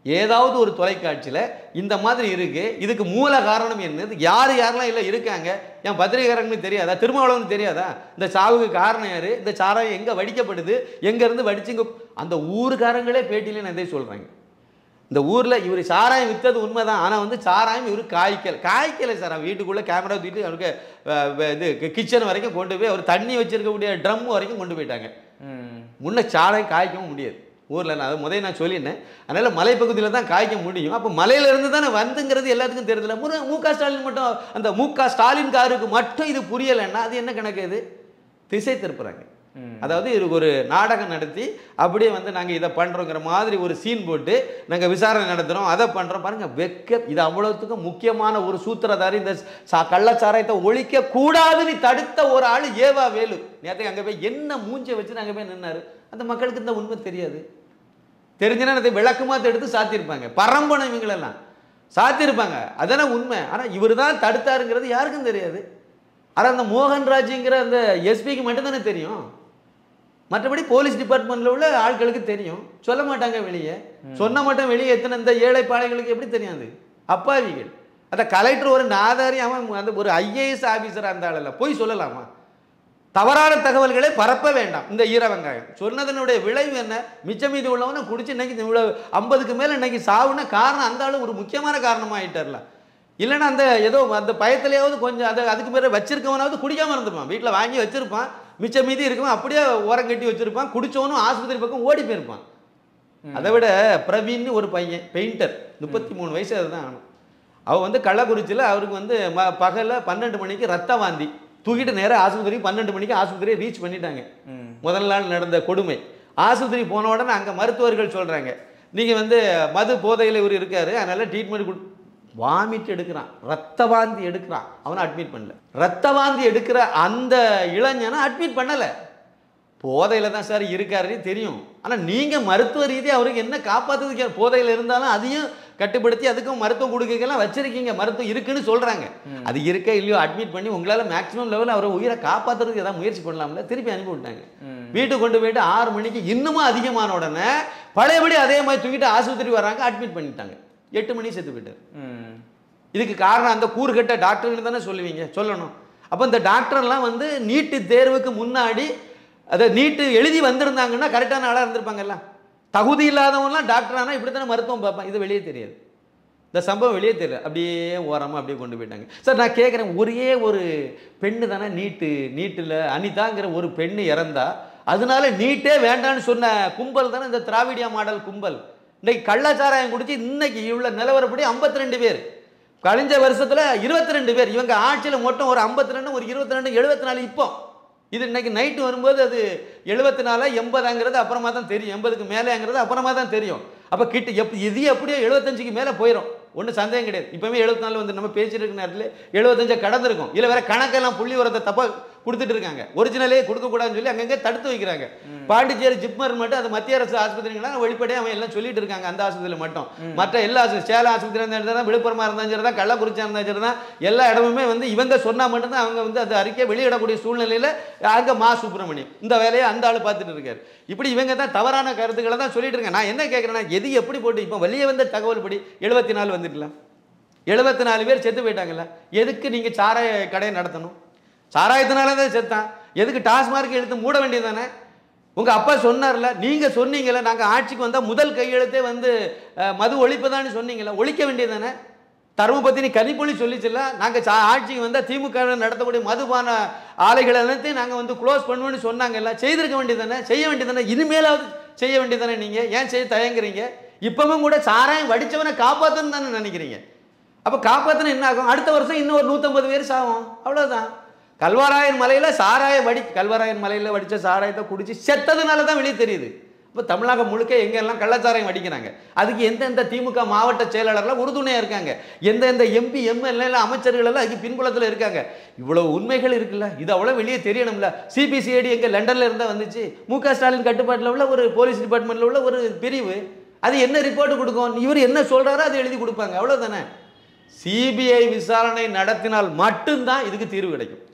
ஏதாவது ஒரு தொலைக்காட்சியில் இந்த மாதிரி இருக்கு இதுக்கு மூல காரணம் என்னது யார் யாரெல்லாம் இல்லை இருக்காங்க என் பத்திரிகைக்காரங்களுக்கு தெரியாதா திருமாவளவனுக்கு தெரியாதா இந்த சாவுக்கு காரணம் யாரு இந்த சாராயம் எங்கே வடிக்கப்படுது எங்கேருந்து வடிச்சுங்க அந்த ஊருக்காரங்களே பேட்டியில நான் இதை சொல்கிறாங்க இந்த ஊரில் இவர் சாராயம் விற்றது உண்மைதான் ஆனால் வந்து சாராயம் இவர் காய்க்கல காய்க்கலை சார் அவன் வீட்டுக்குள்ளே கேமரா தூக்கிட்டு அவருக்கு அஹ், வ- இது கிச்சன் வரைக்கும் கொண்டு போய் அவர் தண்ணி வச்சிருக்கக்கூடிய ட்ரம் வரைக்கும் கொண்டு போயிட்டாங்க ம். முன்ன சாராயம் காய்க்கவும் முடியாது ஊரில் நான் அதை முதல்ல நான் சொல்லியிருந்தேன் அதனால் மலைப்பகுதியில் தான் காய்க்க முடியும் அப்போ மலையிலேருந்து தானே வந்துங்கிறது எல்லாத்துக்கும் தெரியுதுல முரு மு க ஸ்டாலின் மட்டும் அந்த மு க ஸ்டாலின் காருக்கு மட்டும் இது புரியலைன்னா அது என்ன கணக்கு இது திசை திருப்புறாங்க ம். அதாவது இது ஒரு நாடகம் நடத்தி அப்படியே வந்து நாங்கள் இதை பண்ணுறோங்கிற மாதிரி ஒரு சீன் போட்டு நாங்கள் விசாரணை நடத்துகிறோம் அதை பண்ணுறோம் பாருங்கள் வெக்க இது அவ்வளோத்துக்கும் முக்கியமான ஒரு சூத்திரதாரி இந்த சா கள்ளச்சாராயத்தை ஒழிக்க கூடாதுன்னு தடுத்த ஒரு ஆள் ஏவா வேலு நேற்றுக்கு அங்கே போய் என்ன மூஞ்சை வச்சு அங்கே போய் நின்னாரு அந்த மக்களுக்கு இந்த உண்மை தெரியாது தெரிஞ்சுன்னா அதை விளக்கமாக எடுத்து சாத்தியிருப்பாங்க பரம்பணம் இவங்களெல்லாம் சாத்தியிருப்பாங்க அதானே உண்மை ஆனால் இவர் தான் தடுத்தாருங்கிறது யாருக்கும் தெரியாது ஆனால் அந்த மோகன்ராஜுங்கிற அந்த எஸ்பிக்கு மட்டும்தானே தெரியும் மற்றபடி போலீஸ் டிபார்ட்மெண்ட்டில் உள்ள ஆட்களுக்கு தெரியும் சொல்ல மாட்டாங்க வெளியே சொன்ன மட்டும் வெளியே எத்தனை இந்த ஏழை பாளைகளுக்கு எப்படி தெரியாது அப்பாவிகள் அந்த கலெக்டர் ஒரு நாதாரி அவன் அந்த ஒரு ஐஏஎஸ் ஆஃபீஸராக இருந்தால போய் சொல்லலாமா தவறான தகவல்களை பரப்ப வேண்டாம் இந்த ஈர வெங்காயம் சொன்னதனுடைய விளைவு என்ன மிச்சம் மீதி உள்ளவனை குடிச்சு இன்னைக்கு இவ்வளவு ஐம்பதுக்கு மேலே இன்னைக்கு சாவுன காரணம் அந்த ஆளு ஒரு முக்கியமான காரணமாயிட்டார்ல இல்லைன்னா அந்த ஏதோ அந்த பயத்திலேயாவது கொஞ்சம் அதை அதுக்கு பிறகு வச்சிருக்கவனாவது குடிக்காம இருந்திருப்பான் வீட்டில் வாங்கி வச்சிருப்பான் மிச்சம் மீதி இருக்கவன் அப்படியே ஓரம் கட்டி வச்சிருப்பான் குடிச்சவனும் ஆஸ்பத்திரி பக்கம் ஓடி போயிருப்பான் அதை விட பிரவீன் ஒரு பையன் பெயிண்டர் முப்பத்தி மூணு வயசு அதுதான் ஆனும் அவன் வந்து கள்ளக்குறிச்சியில் அவருக்கு வந்து ம பகலில் பன்னெண்டு மணிக்கு ரத்த வாந்தி தூக்கிட்டு நேராக ஆஸ்பத்திரி பன்னெண்டு மணிக்கு ஆஸ்பத்திரியை ரீச் பண்ணிட்டாங்க ம். முதல் நாள் நடந்த கொடுமை ஆஸ்பத்திரி போன உடனே அங்கே மருத்துவர்கள் சொல்கிறாங்க நீங்கள் வந்து மது போதையில் இவர் இருக்காரு அதனால் ட்ரீட்மெண்ட் கொடு வாமிட் எடுக்கிறான் ரத்த வாந்தி எடுக்கிறான் அவனை அட்மிட் பண்ணல ரத்த வாந்தி எடுக்கிற அந்த இளைஞனை அட்மிட் பண்ணலை போதையில் தான் சார் இருக்காருன்னு தெரியும் ஆனால் நீங்கள் மருத்துவ ரீதியாக அவருக்கு என்ன காப்பாற்றுறதுக்கு போதையில் இருந்தாலும் அதையும் கட்டுப்படுத்தி அதுக்கும் மருத்துவம் கொடுக்கலாம் வச்சிருக்கீங்க மருத்துவம் இருக்குன்னு சொல்கிறாங்க அது இருக்க இல்லையோ அட்மிட் பண்ணி உங்களால் மேக்ஸிமம் லெவலில் அவரை உயிரை காப்பாற்றுறதுக்கு ஏதாவது முயற்சி பண்ணலாம்ல திருப்பி அனுப்பி விட்டாங்க ம். வீட்டுக்கு கொண்டு போயிட்டு ஆறு மணிக்கு இன்னமும் அதிகமான உடனே பழையபடி அதே மாதிரி தூக்கிட்டு ஆஸ்பத்திரி வராங்க அட்மிட் பண்ணிட்டாங்க எட்டு மணி செத்து போயிட்டார் ம். இதுக்கு காரணம் அந்த கூறுகட்ட டாக்டர்னு தானே சொல்லுவீங்க சொல்லணும் அப்போ இந்த டாக்டர்லாம் வந்து நீட்டு தேர்வுக்கு முன்னாடி அதை நீட்டு எழுதி வந்திருந்தாங்கன்னா கரெக்டான ஆளாக இருந்திருப்பாங்கல்ல தகுதி இல்லாதவங்கலாம் டாக்டர் ஆனால் இப்படி தானே மருத்துவம் பார்ப்பான் இது வெளியே தெரியாது இந்த சம்பவம் வெளியே தெரியல அப்படியே ஓரமாக அப்படியே கொண்டு போயிட்டாங்க சார் நான் கேட்குறேன் ஒரே ஒரு பெண்ணு தானே நீட்டு நீட்டில் அனிதாங்கிற ஒரு பெண்ணு இறந்தா அதனால நீட்டே வேண்டான்னு சொன்ன கும்பல் தானே இந்த திராவிடியா மாடல் கும்பல் இன்னைக்கு கள்ளச்சாராயம் குடிச்சு இன்னைக்கு இவ்வளோ நிலவரப்படி 52 ரெண்டு பேர் கழிஞ்ச வருஷத்துல 22 ரெண்டு பேர் இவங்க ஆட்சியில் மொத்தம் ஒரு 52 ரெண்டு ஒரு இருபத்தி ரெண்டு எழுபத்தி நாலு இப்போ இது இன்னைக்கு நைட்டு வரும்போது அது எழுபத்தி நாலா எண்பதாங்கிறது அப்புறமா தான் தெரியும் எண்பதுக்கு மேலேங்கிறது அப்புறமா தான் தெரியும் அப்போ கிட்ட எப் இது எப்படியோ எழுபத்தஞ்சுக்கு மேலே போயிடும் ஒன்றும் சந்தேகம் கிடையாது இப்போவே எழுபத்தி நாலு வந்து நம்ம பேசிட்டு இருக்க நேரத்தில் எழுபத்தஞ்சை கடந்திருக்கும் இல்லை வேற கணக்கெல்லாம் புள்ளி உரத்தை தப்பாக கொடுத்துட்டு இருக்காங்க ஒரிஜினலே கொடுக்கக்கூடாதுன்னு சொல்லி அங்கங்கே தடுத்து வைக்கிறாங்க பாண்டிச்சேரி ஜிப்மர் மட்டும் அது மத்திய அரசு ஆஸ்பத்திரிங்களாம் வெளிப்படையாக அவன் எல்லாம் சொல்லிட்டு இருக்காங்க அந்த ஆஸ்பத்திரியில் மட்டும் மற்ற எல்லா ஆஸ்பத்திரி சேலம் ஆஸ்பத்திரி இருந்தாலும் சரி தான் விழுப்புரமா இருந்தாலும் சரி தான் கள்ளக்குறிச்சியாக இருந்தாலும் சரி தான் எல்லா இடமுமே வந்து இவங்க சொன்னால் மட்டும்தான் அவங்க வந்து அது அறிக்கை வெளியிடக்கூடிய சூழ்நிலையில் அங்கே மா சுப்பிரமணியம் இந்த வேலையை அந்த ஆள் பார்த்துட்டு இருக்காரு இப்படி இவங்க தான் தவறான கருத்துக்களை தான் சொல்லிட்டு இருக்காங்க நான் என்ன கேட்குறேன்னா எது எப்படி போட்டு இப்போ வெளியே வந்த தகவல் படி எழுபத்தி நாலு வந்துட்டுலாம் எழுபத்தி நாலு பேர் செத்து போயிட்டாங்கல்ல எதுக்கு நீங்கள் சாராய கடையை நடத்தணும் சாராயத்தினால தான் செத்தான் எதுக்கு டாஸ்மார்க் எடுத்து மூட வேண்டியது தானே உங்கள் அப்பா சொன்னார்ல நீங்கள் சொன்னீங்கல்ல நாங்கள் ஆட்சிக்கு வந்தால் முதல் கையெழுத்தே வந்து அஹ், மது ஒழிப்பதான்னு சொன்னீங்கல்ல ஒழிக்க வேண்டியது தானே தருமபத்தினி கனிப்பொழி சொல்லிச்சுல நாங்கள் சா ஆட்சிக்கு வந்தால் திமுக நடத்தக்கூடிய மதுபான ஆலைகள் அனைத்தையும் நாங்கள் வந்து க்ளோஸ் பண்ணுவோம்னு சொன்னாங்கல்ல செய்திருக்க வேண்டியது தானே செய்ய வேண்டியது தானே இனிமேலாவது செய்ய வேண்டியது தானே நீங்கள் ஏன் செய்ய தயங்குறீங்க இப்பவும் கூட சாராயம் வடிச்சவனை காப்பாற்றணும் தானே நினைக்கிறீங்க அப்போ காப்பாற்றின என்ன ஆகும் அடுத்த வருஷம் இன்னும் ஒரு நூற்றம்பது பேர் சாகும் அவ்வளோதான் கல்வராயன் மலையில் சாராய வடி கல்வராயன் மலையில் வடித்த சாராயத்தை குடிச்சு செத்ததுனால தான் வெளியே தெரியுது இப்போ தமிழகம் முழுக்க எங்கெல்லாம் கள்ளச்சாராயம் வடிக்கிறாங்க அதுக்கு எந்தெந்த திமுக மாவட்ட செயலாளர்லாம் உறுதுணையாக இருக்காங்க எந்தெந்த எம்பி எம்எல்ஏ அமைச்சர்கள் எல்லாம் அதுக்கு பின்புலத்தில் இருக்காங்க இவ்வளவு உண்மைகள் இருக்குல்ல இது அவ்வளோ வெளியே தெரியணும்ல சிபிசிஐடி எங்கே லண்டனில் இருந்தால் வந்துச்சு மு க ஸ்டாலின் கட்டுப்பாட்டில் உள்ள ஒரு போலீஸ் டிபார்ட்மெண்ட்டில் உள்ள ஒரு பிரிவு அது என்ன ரிப்போர்ட் கொடுக்கும் இவர் என்ன சொல்கிறாரோ அதை எழுதி கொடுப்பாங்க அவ்வளோதானே சிபிஐ விசாரணை நடத்தினால் மட்டும்தான் இதுக்கு தீர்வு கிடைக்கும்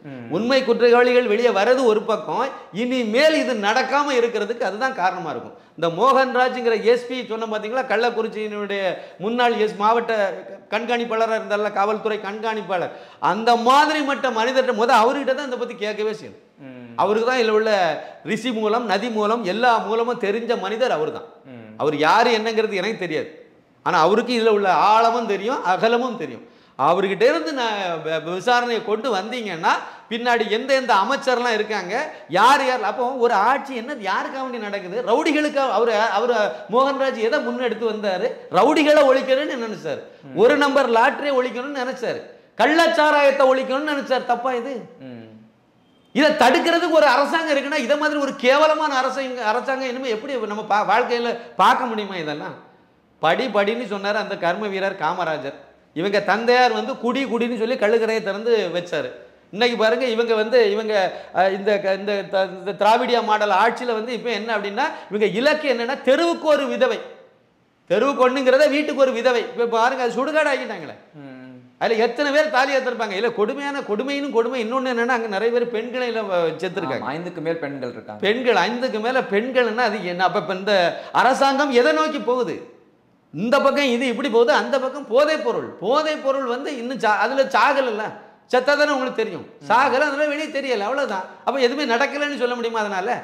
உண்மை குற்றவாளிகள் வெளியே வர்றது ஒரு பக்கம் இனிமேல் இது நடக்காம இருக்கிறதுக்கு அதுதான் காரணமா இருக்கும் இந்த மோகன்ராஜ்ங்கிற எஸ்பி சொன்ன பார்த்தீங்களா கள்ளக்குறிச்சியினுடைய முன்னாள் எஸ் மாவட்ட கண்காணிப்பாளராக இருந்தால காவல்துறை கண்காணிப்பாளர் அந்த மாதிரி மட்ட மனிதர்கிட்ட முத அவர்கிட்ட தான் இதை பத்தி கேட்கவே செய்யணும் அவருக்கு தான் இதில் உள்ள ரிஷி மூலம் நதி மூலம் எல்லா மூலமும் தெரிஞ்ச மனிதர் அவர் தான் அவர் யார் என்னங்கிறது எனக்கு தெரியாது ஆனா அவருக்கு இதில் உள்ள ஆழமும் தெரியும் அகலமும் தெரியும் அவர்கிட்ட இருந்து நான் வ- வ- விசாரணையை கொண்டு வந்தீங்கன்னா பின்னாடி எந்த எந்த அமைச்சர்லாம் இருக்காங்க யார் யார் அப்போ ஒரு ஆட்சி என்ன யாருக்காக வேண்டி நடக்குது ரவுடிகளுக்காக அவர் அவர் மோகன்ராஜ் எதை முன்னெடுத்து வந்தாரு ரவுடிகளை ஒழிக்கணும்னு நினைச்சாரு ஒரு நம்பர் லாட்டரியை ஒழிக்கணும்னு நினைச்சாரு கள்ளச்சாராயத்தை ஒழிக்கணும்னு நினைச்சாரு தப்பா இது இதை தடுக்கிறதுக்கு ஒரு அரசாங்கம் இருக்குன்னா இதை மாதிரி ஒரு கேவலமான அரசாங்க அரசாங்கம் இனிமே எப்படி நம்ம பா வாழ்க்கையில் பார்க்க முடியுமா இதெல்லாம் படி படின்னு சொன்னார் அந்த கர்ம வீரர் காமராஜர் இவங்க தந்தையார் வந்து குடி குடின்னு சொல்லி கள்ளுக்கரையை திறந்து வச்சாரு இன்னைக்கு பாருங்க இவங்க வந்து இவங்க அஹ், இந்த க- இந்த த- இந்த திராவிடியா மாடல் ஆட்சியில் வந்து இப்போ என்ன அப்படின்னா இவங்க இலக்கு என்னன்னா தெருவுக்கு ஒரு விதவை தெருவுக்கு ஒண்ணுங்கிறத வீட்டுக்கு ஒரு விதவை இப்போ பாருங்க அது சுடுகாடு ஆக்கிட்டாங்களே அதில் எத்தனை பேர் தாலி ஏற்றிருப்பாங்க இல்லை கொடுமையான கொடுமையினும் கொடுமை இன்னொன்று என்னன்னா அங்கே நிறைய பேர் பெண்களை செத்துருக்காங்க ஐந்துக்கு மேல் பெண்கள் இருக்காங்க பெண்கள் ஐந்துக்கு மேல பெண்கள்னா அது என்ன அப்ப இப்ப இந்த அரசாங்கம் எதை நோக்கி போகுது இந்த பக்கம் இது இப்படி போகுது அந்த பக்கம் போதைப் பொருள் போதைப் பொருள் வந்து இன்னும் சா அதுல சாகலைல்ல செத்தா தானே உங்களுக்கு தெரியும் சாகல அதனால வெளியே தெரியல அவ்வளவுதான் அப்ப எதுவுமே நடக்கலைன்னு சொல்ல முடியுமா அதனால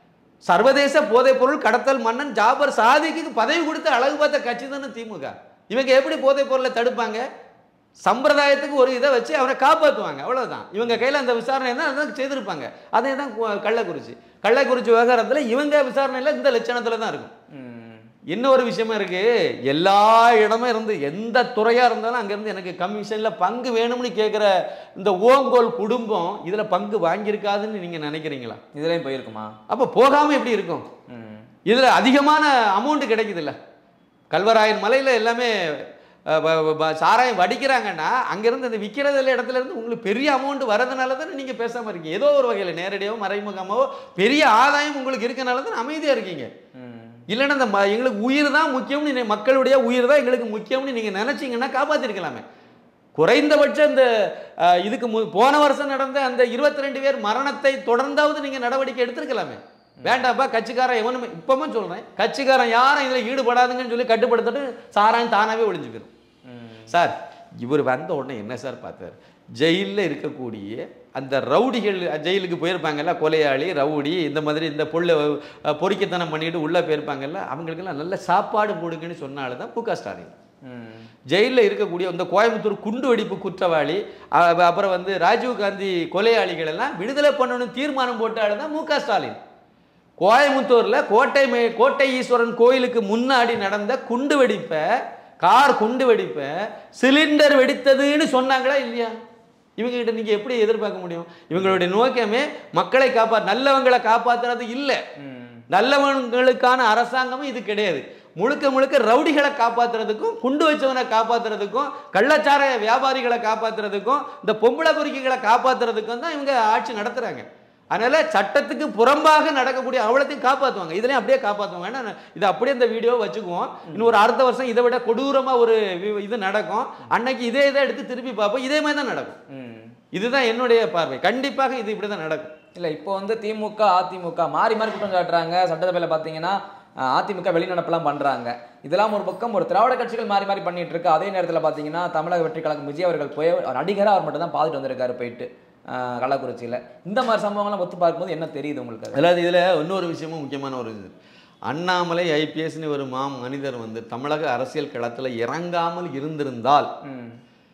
சர்வதேச போதைப் பொருள் கடத்தல் மன்னன் ஜாபர் சாதிக்கு பதவி கொடுத்து அழகு பார்த்த கட்சி தானே திமுக இவங்க எப்படி போதைப் பொருளை தடுப்பாங்க சம்பிரதாயத்துக்கு ஒரு இதை வச்சு அவரை காப்பாற்றுவாங்க அவ்வளவுதான் இவங்க கையில் அந்த விசாரணை தான் அதான் செய்திருப்பாங்க அதே தான் கு- கள்ளக்குறிச்சி கள்ளக்குறிச்சி விவகாரத்தில் இவங்க விசாரணையில் இந்த லட்சணத்தில் தான் இருக்கும் இன்னொரு விஷயமா இருக்கு எல்லா இடமும் இருந்து எந்த துறையா இருந்தாலும் அங்கிருந்து எனக்கு கமிஷன்ல பங்கு வேணும்னு கேட்குற இந்த ஓங்கோல் குடும்பம் இதுல பங்கு வாங்கியிருக்காதுன்னு நீங்க நினைக்கிறீங்களா இதுலயும் போயிருக்குமா அப்ப போகாம எப்படி இருக்கும் ம். இதுல அதிகமான அமௌண்ட் கிடைக்குதுல்ல கல்வராயன் மலையில எல்லாமே அஹ், வ- வ- வ- சாராயம் வடிக்கிறாங்கன்னா அங்கிருந்து இந்த விற்கிறதுல இடத்துல இருந்து உங்களுக்கு பெரிய அமௌண்ட் வரதுனால தானே நீங்க பேசாம இருக்கீங்க ஏதோ ஒரு வகையில் நேரடியாவோ மறைமுகமாவோ பெரிய ஆதாயம் உங்களுக்கு இருக்கனால தான் அமைதியா இருக்கீங்க ம். இல்லைன்னா இந்த ம- எங்களுக்கு உயிர் தான் முக்கியம்னு நீ- மக்களுடைய உயிர் தான் எங்களுக்கு முக்கியம்னு நீங்கள் நினச்சிங்கன்னா காப்பாற்றிருக்கலாமே குறைந்தபட்சம் இந்த அஹ், இதுக்கு மு போன வருஷம் நடந்த அந்த இருபத்தி ரெண்டு பேர் மரணத்தை தொடர்ந்தாவது நீங்கள் நடவடிக்கை எடுத்திருக்கலாமே வேண்டாப்பா கட்சிக்காரன் எவனுமே இப்பவும் சொல்கிறேன் கட்சிக்காரன் யாரும் இதில் ஈடுபடாதுங்கன்னு சொல்லி கட்டுப்படுத்திட்டு சாராயம் தானாகவே ஒழிஞ்சு போயிடும் ம். சார் இவர் வந்த உடனே என்ன சார் பார்த்தார் ஜெயிலில் இருக்கக்கூடிய அந்த ரவுடிகள் ஜெயிலுக்கு போயிருப்பாங்கல்ல கொலையாளி ரவுடி இந்த மாதிரி இந்த பொருளை அஹ், பொறுக்கித்தனம் பண்ணிட்டு உள்ளே போயிருப்பாங்கல்ல அவங்களுக்கெல்லாம் நல்ல சாப்பாடு போடுங்கன்னு சொன்னால தான் மு க ஸ்டாலின் ம். ஜெயிலில் இருக்கக்கூடிய இந்த கோயம்புத்தூர் குண்டு வெடிப்பு குற்றவாளி அ- அப்புறம் வந்து ராஜீவ் காந்தி கொலையாளிகள் எல்லாம் விடுதலை பண்ணணும்னு தீர்மானம் போட்டாலும் தான் மு க ஸ்டாலின் கோயம்புத்தூர்ல கோட்டை மே கோட்டை ஈஸ்வரன் கோயிலுக்கு முன்னாடி நடந்த குண்டு வெடிப்பை கார் குண்டு வெடிப்பை சிலிண்டர் வெடித்ததுன்னு சொன்னாங்களா இல்லையா இவங்க கிட்ட நீங்க எப்படி எதிர்பார்க்க முடியும் இவங்களுடைய நோக்கமே மக்களை காப்பா நல்லவங்களை காப்பாத்துறது இல்லை ம். நல்லவங்களுக்கான அரசாங்கமும் இது கிடையாது முழுக்க முழுக்க ரவுடிகளை காப்பாத்துறதுக்கும் குண்டு வச்சவனை காப்பாத்துறதுக்கும் கள்ளச்சாராய வியாபாரிகளை காப்பாத்துறதுக்கும் இந்த பொம்பளை பொறுக்கிகளை காப்பாத்துறதுக்கும் தான் இவங்க ஆட்சி நடத்துறாங்க அதனால சட்டத்துக்கு புறம்பாக நடக்கக்கூடிய அவ்வளோத்தையும் காப்பாற்றுவாங்க இதுலயும் அப்படியே காப்பாற்றுவாங்க ஏன்னா இது அப்படியே இந்த வீடியோ வச்சுக்குவோம் இன்னும் ஒரு அடுத்த வருஷம் இதை விட கொடூரமா ஒரு வி- இது நடக்கும் அன்னைக்கு இதே இதை எடுத்து திருப்பி பார்ப்போம் இதே மாதிரி தான் நடக்கும் ம். இதுதான் என்னுடைய பார்வை கண்டிப்பாக இது இப்படி தான் நடக்கும் இல்ல இப்போ வந்து திமுக அதிமுக மாறி மாறி குற்றம் சாட்டுறாங்க சட்டசபையில பாத்தீங்கன்னா அஹ், அதிமுக வெளிநடப்பெல்லாம் பண்றாங்க இதெல்லாம் ஒரு பக்கம் ஒரு திராவிட கட்சிகள் மாறி மாறி பண்ணிட்டு இருக்கு அதே நேரத்துல பாத்தீங்கன்னா தமிழக வெற்றி கழகம் விஜய் அவர்கள் போய் அவர் நடிகரா அவர் மட்டும் தான் பார்த்துட்டு வந்திருக்காரு போயிட்டு அஹ், கள்ளக்குறிச்சியில இந்த மாதிரி சம்பவங்கள்லாம் ஒத்து பார்க்கும்போது என்ன தெரியுது உங்களுக்கு அது? அதாவது இதில் இன்னொரு விஷயமும் முக்கியமான ஒரு இது அண்ணாமலை ஐபிஎஸ்னு ஒரு மா மனிதர் வந்து தமிழக அரசியல் களத்தில் இறங்காமல் இருந்திருந்தால் ம்.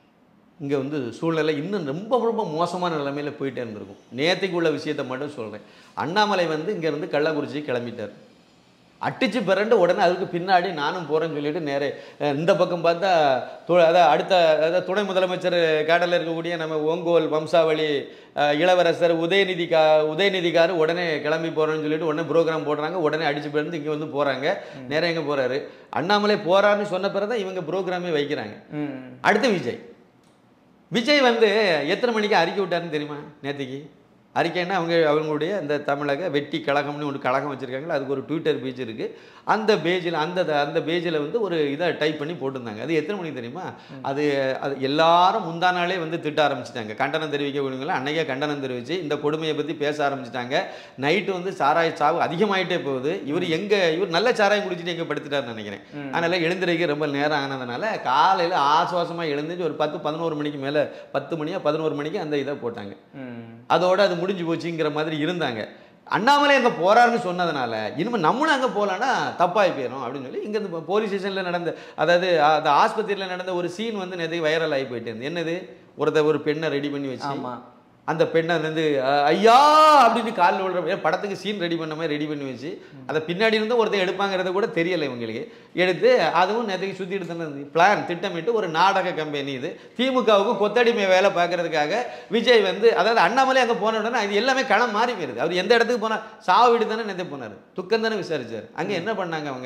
இங்கே வந்து சூழ்நிலை இன்னும் ரொம்ப ரொம்ப மோசமான நிலைமையில போயிட்டே இருந்திருக்கும் நேற்றுக்கு உள்ள விஷயத்தை மட்டும் சொல்கிறேன் அண்ணாமலை வந்து இங்கேருந்து கள்ளக்குறிச்சி கிளம்பிட்டார் அடிச்சு பிறண்டு உடனே அதுக்கு பின்னாடி நானும் போகிறேன்னு சொல்லிட்டு நேரே அஹ், இந்த பக்கம் பார்த்தா து அதான் அடுத்த அதாவது துணை முதலமைச்சர் கேடலில் இருக்கக்கூடிய நம்ம ஓங்கோல் வம்சாவளி அஹ், இளவரசர் உதயநிதி கா உதயநிதிக்காரு உடனே கிளம்பி போகிறேன்னு சொல்லிட்டு உடனே ப்ரோக்ராம் போடுறாங்க உடனே அடிச்சு பிறந்து இங்கே வந்து போகிறாங்க நேரா எங்கே போகிறாரு அண்ணாமலை போகிறான்னு சொன்ன பிறகு தான் இவங்க ப்ரோக்ராமே வைக்கிறாங்க ம். அடுத்து விஜய் விஜய் வந்து எத்தனை மணிக்கு அறிக்கை விட்டாருன்னு தெரியுமா நேற்றுக்கு அறிக்கைன்னா அவங்க அவங்களுடைய அந்த தமிழக வெட்டி கழகம்னு ஒரு கழகம் வச்சுருக்காங்களா அதுக்கு ஒரு ட்விட்டர் பேஜ் இருக்குது அந்த பேஜில் அந்த அந்த பேஜில் வந்து ஒரு இதை டைப் பண்ணி போட்டிருந்தாங்க அது எத்தனை மணிக்கு தெரியுமா அது அது எல்லாரும் முந்தா நாளே வந்து திட்ட ஆரம்பிச்சிட்டாங்க கண்டனம் தெரிவிக்க வேணுங்களா அன்னைக்கே கண்டனம் தெரிவித்து இந்த கொடுமையை பற்றி பேச ஆரம்பிச்சிட்டாங்க நைட்டு வந்து சாராய சாவு அதிகமாயிட்டே போகுது இவர் எங்கே இவர் நல்ல சாராயம் குடிச்சிட்டு எங்கே படுத்துட்டாருன்னு நினைக்கிறேன் அதனால் எழுந்திருக்க ரொம்ப நேரம் ஆனதுனால காலையில் ஆசுவாசமாக எழுந்துச்சு ஒரு பத்து பதினோரு மணிக்கு மேலே பத்து மணியா பதினோரு மணிக்கு அந்த இதை போட்டாங்க ம். அதோட அது முடிஞ்சு போச்சுங்கிற மாதிரி இருந்தாங்க அண்ணாமலை அங்கே போறாருன்னு சொன்னதுனால இனிமேல் நம்மளும் அங்கே போகலான்னா தப்பாகி போயிடும் அப்படின்னு சொல்லி இங்கேருந்து போலீஸ் ஸ்டேஷனில் நடந்த அதாவது அந்த ஆஸ்பத்திரியில் நடந்த ஒரு சீன் வந்து நேற்று வைரல் ஆகி போயிட்டு இருந்தது என்னது ஒருத்தர் ஒரு பெண்ணை ரெடி பண்ணி வச்சு ஆமா அந்த பெண்ணை வந்து அஹ், ஐயா அப்படின்னு காலில் விழுற மாதிரி படத்துக்கு சீன் ரெடி பண்ண மாதிரி ரெடி பண்ணி வச்சு அதை பின்னாடி இருந்து ஒருத்தர் எடுப்பாங்கிறத கூட தெரியலை இவங்களுக்கு எடுத்து அதுவும் நேற்றுக்கு சுற்றி எடுத்து பிளான் திட்டமிட்டு ஒரு நாடக கம்பெனி இது திமுகவுக்கு கொத்தடிமை வேலை பார்க்கறதுக்காக விஜய் வந்து அதாவது அண்ணாமலை அங்கே போன உடனே இது எல்லாமே களம் மாறி போயிருது அவர் எந்த இடத்துக்கு போனார் சாவு வீடு தானே நேற்று போனார் துக்கம் தானே விசாரிச்சார் அங்கே என்ன பண்ணாங்க அவங்க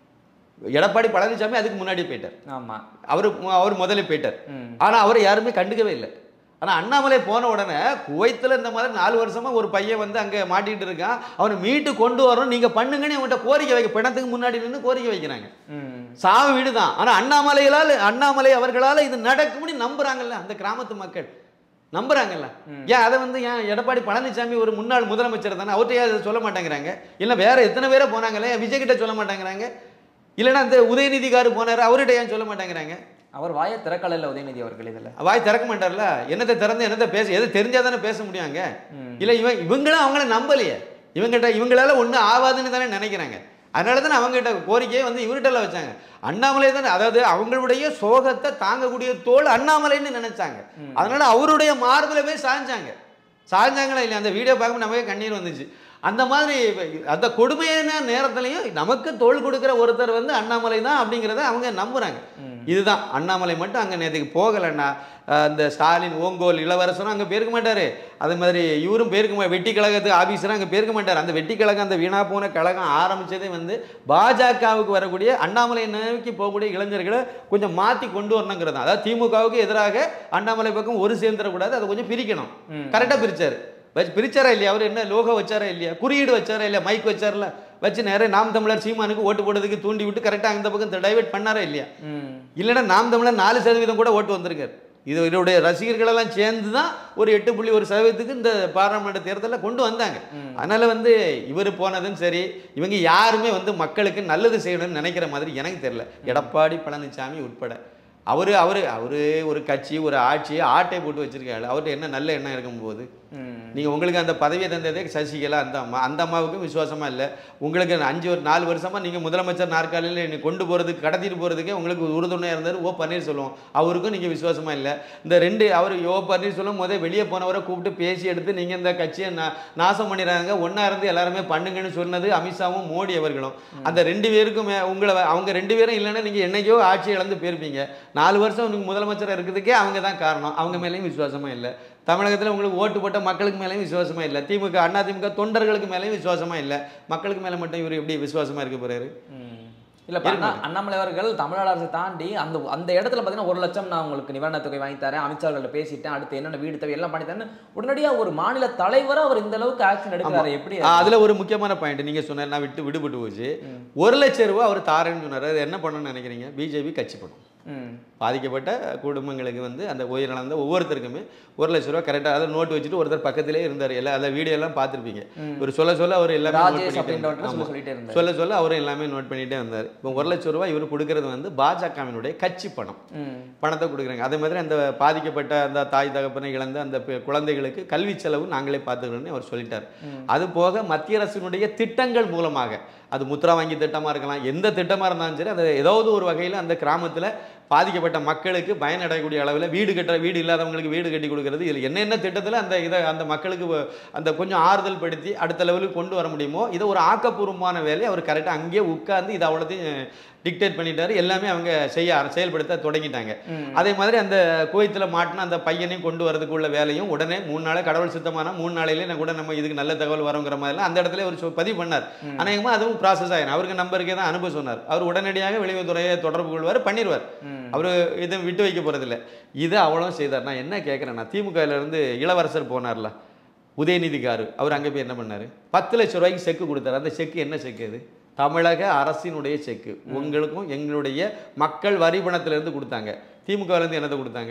எடப்பாடி பழனிசாமி அதுக்கு முன்னாடி போயிட்டார் ஆமா அவர் அவர் முதல்ல போயிட்டார் ம். ஆனால் அவரை யாருமே கண்டுக்கவே இல்லை ஆனால் அண்ணாமலை போன உடனே குவைத்தில் இந்த மாதிரி நாலு வருஷமா ஒரு பையன் வந்து அங்கே மாட்டிக்கிட்டு இருக்கான் அவனை மீட்டு கொண்டு வரணும் நீங்கள் பண்ணுங்கன்னு அவன்கிட்ட கோரிக்கை வைக்க பிணத்துக்கு முன்னாடி நின்று கோரிக்கை வைக்கிறாங்க ம். சாவு வீடு தான் ஆனால் அண்ணாமலைகளால் அண்ணாமலை அவர்களால் இது நடக்கும்னு நம்புறாங்கல்ல அந்த கிராமத்து மக்கள் நம்புறாங்கல்ல ஏன் அதை வந்து ஏன் எடப்பாடி பழனிசாமி ஒரு முன்னாள் முதலமைச்சர் தானே அவர்கிட்ட ஏன் அதை சொல்ல மாட்டேங்கிறாங்க இல்லை வேற எத்தனை பேரை போனாங்களே ஏன் விஜய் கிட்ட சொல்ல மாட்டேங்கிறாங்க இல்லைன்னா அந்த உதயநிதிக்காரு போனாரு அவர்கிட்ட ஏன் சொல்ல மாட்டேங்கிறாங்க அவர் வாயை திறக்கல உதயநிதி அவர்கள் இதுல வாய் திறக்க மாட்டார்ல என்னத்தை திறந்து என்னத்தை பேச எது தெரிஞ்சா தானே பேச முடியாங்க ம். இல்ல இவன் இவங்களும் அவங்கள நம்பலையே இவங்கிட்ட இவங்களால ஒண்ணும் ஆகாதுன்னு தானே நினைக்கிறாங்க அதனால தானே அவங்ககிட்ட கோரிக்கையை வந்து இவர்கிட்ட வச்சாங்க அண்ணாமலை தானே அதாவது அவங்களுடைய சோகத்தை தாங்கக்கூடிய தோல் அண்ணாமலைன்னு நினைச்சாங்க அதனால அவருடைய மார்பில் போய் சாஞ்சாங்க சாஞ்சாங்களா இல்லையா அந்த வீடியோ பார்க்கும்போது நமக்கே கண்ணீர் வந்துச்சு அந்த மாதிரி அந்த கொடுமையான நேரத்துலையும் நமக்கு தோள் கொடுக்குற ஒருத்தர் வந்து அண்ணாமலை தான் அப்படிங்கிறத அவங்க நம்புறாங்க இதுதான் அண்ணாமலை மட்டும் அங்கே நேற்றுக்கு போகலைன்னா அஹ், இந்த ஸ்டாலின் ஓங்கோல் இளவரசரும் அங்கே போயிருக்க மாட்டார் அதே மாதிரி இவரும் போயிருக்க மா வெட்டி கழகத்து ஆஃபீஸரும் அங்கே போயிருக்க மாட்டார் அந்த வெட்டி கழகம் அந்த வீணா போன கழகம் ஆரம்பிச்சதே வந்து பாஜகவுக்கு வரக்கூடிய அண்ணாமலையை நோக்கி போகக்கூடிய இளைஞர்களை கொஞ்சம் மாற்றி கொண்டு வரணுங்கிறது தான். அதாவது திமுகவுக்கு எதிராக அண்ணாமலை பக்கம் ஒரு சேர்ந்துடக்கூடாது அதை கொஞ்சம் பிரிக்கணும் கரெக்டாக பிரிச்சாரு வச்சு பிரிச்சாரா இல்லையா அவர் என்ன லோகோ வச்சாரா இல்லையா குறியீடு வச்சாரா இல்லையா மைக் வச்சார்ல வச்சு நேரே நாம் தமிழர் சீமானுக்கு ஓட்டு போடுறதுக்கு தூண்டி விட்டு கரெக்டாக அந்த பக்கம் டைவர்ட் பண்ணாரா இல்லையா ம். இல்லைன்னா நாம் தமிழர் நாலு சதவீதம் கூட ஓட்டு வந்திருக்காரு இது இவருடைய ரசிகர்களெல்லாம் சேர்ந்து தான் ஒரு எட்டு புள்ளி ஒரு சதவீதத்துக்கு இந்த பாராளுமன்ற தேர்தலில் கொண்டு வந்தாங்க அதனால வந்து இவர் போனதும் சரி இவங்க யாருமே வந்து மக்களுக்கு நல்லது செய்யணும்னு நினைக்கிற மாதிரி எனக்கு தெரியல எடப்பாடி பழனிசாமி உட்பட அவரு அவரு அவரு ஒரு கட்சி ஒரு ஆட்சியை ஆட்டை போட்டு வச்சிருக்காரு அவர்கிட்ட என்ன நல்ல எண்ணம் இருக்கும் போது ம். நீங்கள் உங்களுக்கு அந்த பதவியை தந்ததே சசிகலா அந்த அம்மா அந்த அம்மாவுக்கும் விசுவாசமாக இல்லை உங்களுக்கு அஞ்சு ஒரு நாலு வருஷமாக நீங்கள் முதலமைச்சர் நாற்காலியில் என்னை கொண்டு போகிறதுக்கு கடத்திட்டு போகிறதுக்கே உங்களுக்கு உறுதுணையாக இருந்தார் ஓ பன்னீர்செல்வம் அவருக்கும் நீங்கள் விசுவாசமாக இல்லை இந்த ரெண்டு அவர் ஓ பன்னீர்செல்வம் முதல் வெளியே போனவரை கூப்பிட்டு பேசி எடுத்து நீங்கள் இந்த கட்சியை நா நாசம் பண்ணிடுறாங்க ஒன்றா இருந்து எல்லாருமே பண்ணுங்கன்னு சொன்னது அமித்ஷாவும் மோடி அவர்களும் அந்த ரெண்டு பேருக்கும் மே- உங்களை அவங்க ரெண்டு பேரும் இல்லைன்னா நீங்கள் என்னைக்கோ ஆட்சி இழந்து போயிருப்பீங்க நாலு வருஷம் நீங்கள் முதலமைச்சராக இருக்கிறதுக்கே அவங்க தான் காரணம் அவங்க மேலேயும் விசுவாசமாக இல்லை தமிழகத்தில் உங்களுக்கு ஓட்டு போட்ட மக்களுக்கு மேலேயும் விசுவாசமா இல்லை திமுக அண்ணா திமுக தொண்டர்களுக்கு மேலேயும் விசுவாசமா இல்லை மக்களுக்கு மேலே மட்டும் இவர் எப்படி விசுவாசமா இருக்க போறாரு ம். இல்ல இப்ப அண்ணா அண்ணாமலை அவர்கள் தமிழ்நாடு அரசை தாண்டி அந்த அந்த இடத்துல பார்த்தீங்கன்னா ஒரு லட்சம் நான் உங்களுக்கு நிவாரணத் தொகை வாங்கி தரேன் அமைச்சர்கள்ட்ட பேசிட்டேன் அடுத்து என்னென்ன வீடு தேவை எல்லாம் பண்ணி தரேன் உடனடியா ஒரு மாநில தலைவரா அவர் இந்த அளவுக்கு ஆக்ஷன் எடுக்கிறாரு எப்படி ஆ, அதுல ஒரு முக்கியமான பாயிண்ட் நீங்க சொன்னார் நான் விட்டு விடுபட்டு போச்சு ஒரு லட்சம் ரூபாய் அவர் தாரேன்னு சொன்னார் அது என்ன பண்ணணும்னு நினைக்கிறீங்க பிஜேபி கட்சி பண்ணும் ம். பாதிக்கப்பட்ட குடும்பங்களுக்கு வந்து அந்த உயிரிழந்த ஒவ்வொருத்தருக்குமே ஒரு லட்ச ரூபா கரெக்டாக அதை நோட் வச்சுட்டு ஒருத்தர் பக்கத்திலே இருந்தார் எல்லா அந்த வீடியோ எல்லாம் பார்த்துருப்பீங்க ஒரு சொல்ல சொல்ல அவர் எல்லாமே note ராஜேஷ் பண்ணிட்டே அப்படின்றவர்கிட்ட இருந்தார். சொல்ல ஆமா. சொல்லிட்டே இருந்தாரு சொல்ல சொல்ல அவரும் எல்லாமே நோட் பண்ணிட்டே வந்தார் இப்போ ஒரு லட்சம் ரூபாய் இவர் கொடுக்கறது வந்து பாஜகவினுடைய கட்சி பணம் ம். பணத்தை கொடுக்குறாங்க அதே மாதிரி அந்த பாதிக்கப்பட்ட அந்த தாய் தகப்பனை இழந்த அந்த பெ- குழந்தைகளுக்கு கல்வி செலவு நாங்களே பார்த்துக்கிறோம்னு அவர் சொல்லிட்டார் அது போக மத்திய அரசினுடைய திட்டங்கள் மூலமாக அது முத்ரா வங்கி திட்டமாக இருக்கலாம் எந்த திட்டமாக இருந்தாலும் சரி அது ஏதாவது ஒரு வகையில் அந்த கிராமத்தில் பாதிக்கப்பட்ட மக்களுக்கு பயனடையக்கூடிய அளவில் வீடு கட்ட வீடு இல்லாதவங்களுக்கு வீடு கட்டி கொடுக்கறது இதில் என்னென்ன திட்டத்தில் அந்த இதை அந்த மக்களுக்கு வ- அந்த கொஞ்சம் ஆறுதல் படுத்தி அடுத்த லெவலுக்கு கொண்டு வர முடியுமோ இதை ஒரு ஆக்கப்பூர்வமான வேலையை அவர் கரெக்டாக அங்கேயே உட்கார்ந்து இது அவ்வளோத்தையும் டிக்டேட் பண்ணிட்டாரு எல்லாமே அவங்க செய்ய ஆர- செயல்படுத்த தொடங்கிட்டாங்க அதே மாதிரி அந்த குவைத்தில் மாட்டின அந்த பையனையும் கொண்டு வரதுக்குள்ள வேலையும் உடனே மூணு நாளே கடவுள் சுத்தமான மூணு நாளையிலே நான் கூட நம்ம இதுக்கு நல்ல தகவல் வரோங்கிற மாதிரிலாம் அந்த இடத்துல ஒரு சொ- பதிவு பண்ணார் அநேகமாக அதுவும் ப்ராசஸ் ஆயிரும் அவருக்கு நம்பருக்கே தான் அனுப்ப சொன்னார் அவர் உடனடியாக வெளியுறவுத்துறையை தொடர்பு கொள்வார் பண்ணிடுவார் அவர் இதை விட்டு வைக்க போறதில்ல இதை அவ்வளோ செய்தார் நான் என்ன கேட்குறேன்னா திமுகல இருந்து இளவரசர் போனார்ல உதயநிதி காரு அவர் அங்கே போய் என்ன பண்ணார் பத்து லட்ச ரூபாய்க்கு செக்கு கொடுத்தாரு அந்த செக்கு என்ன செக்கு அது தமிழக அரசினுடைய செக்கு உங்களுக்கும் எங்களுடைய மக்கள் வரி பணத்திலிருந்து கொடுத்தாங்க திமுகவிலேருந்து என்னத்தை கொடுத்தாங்க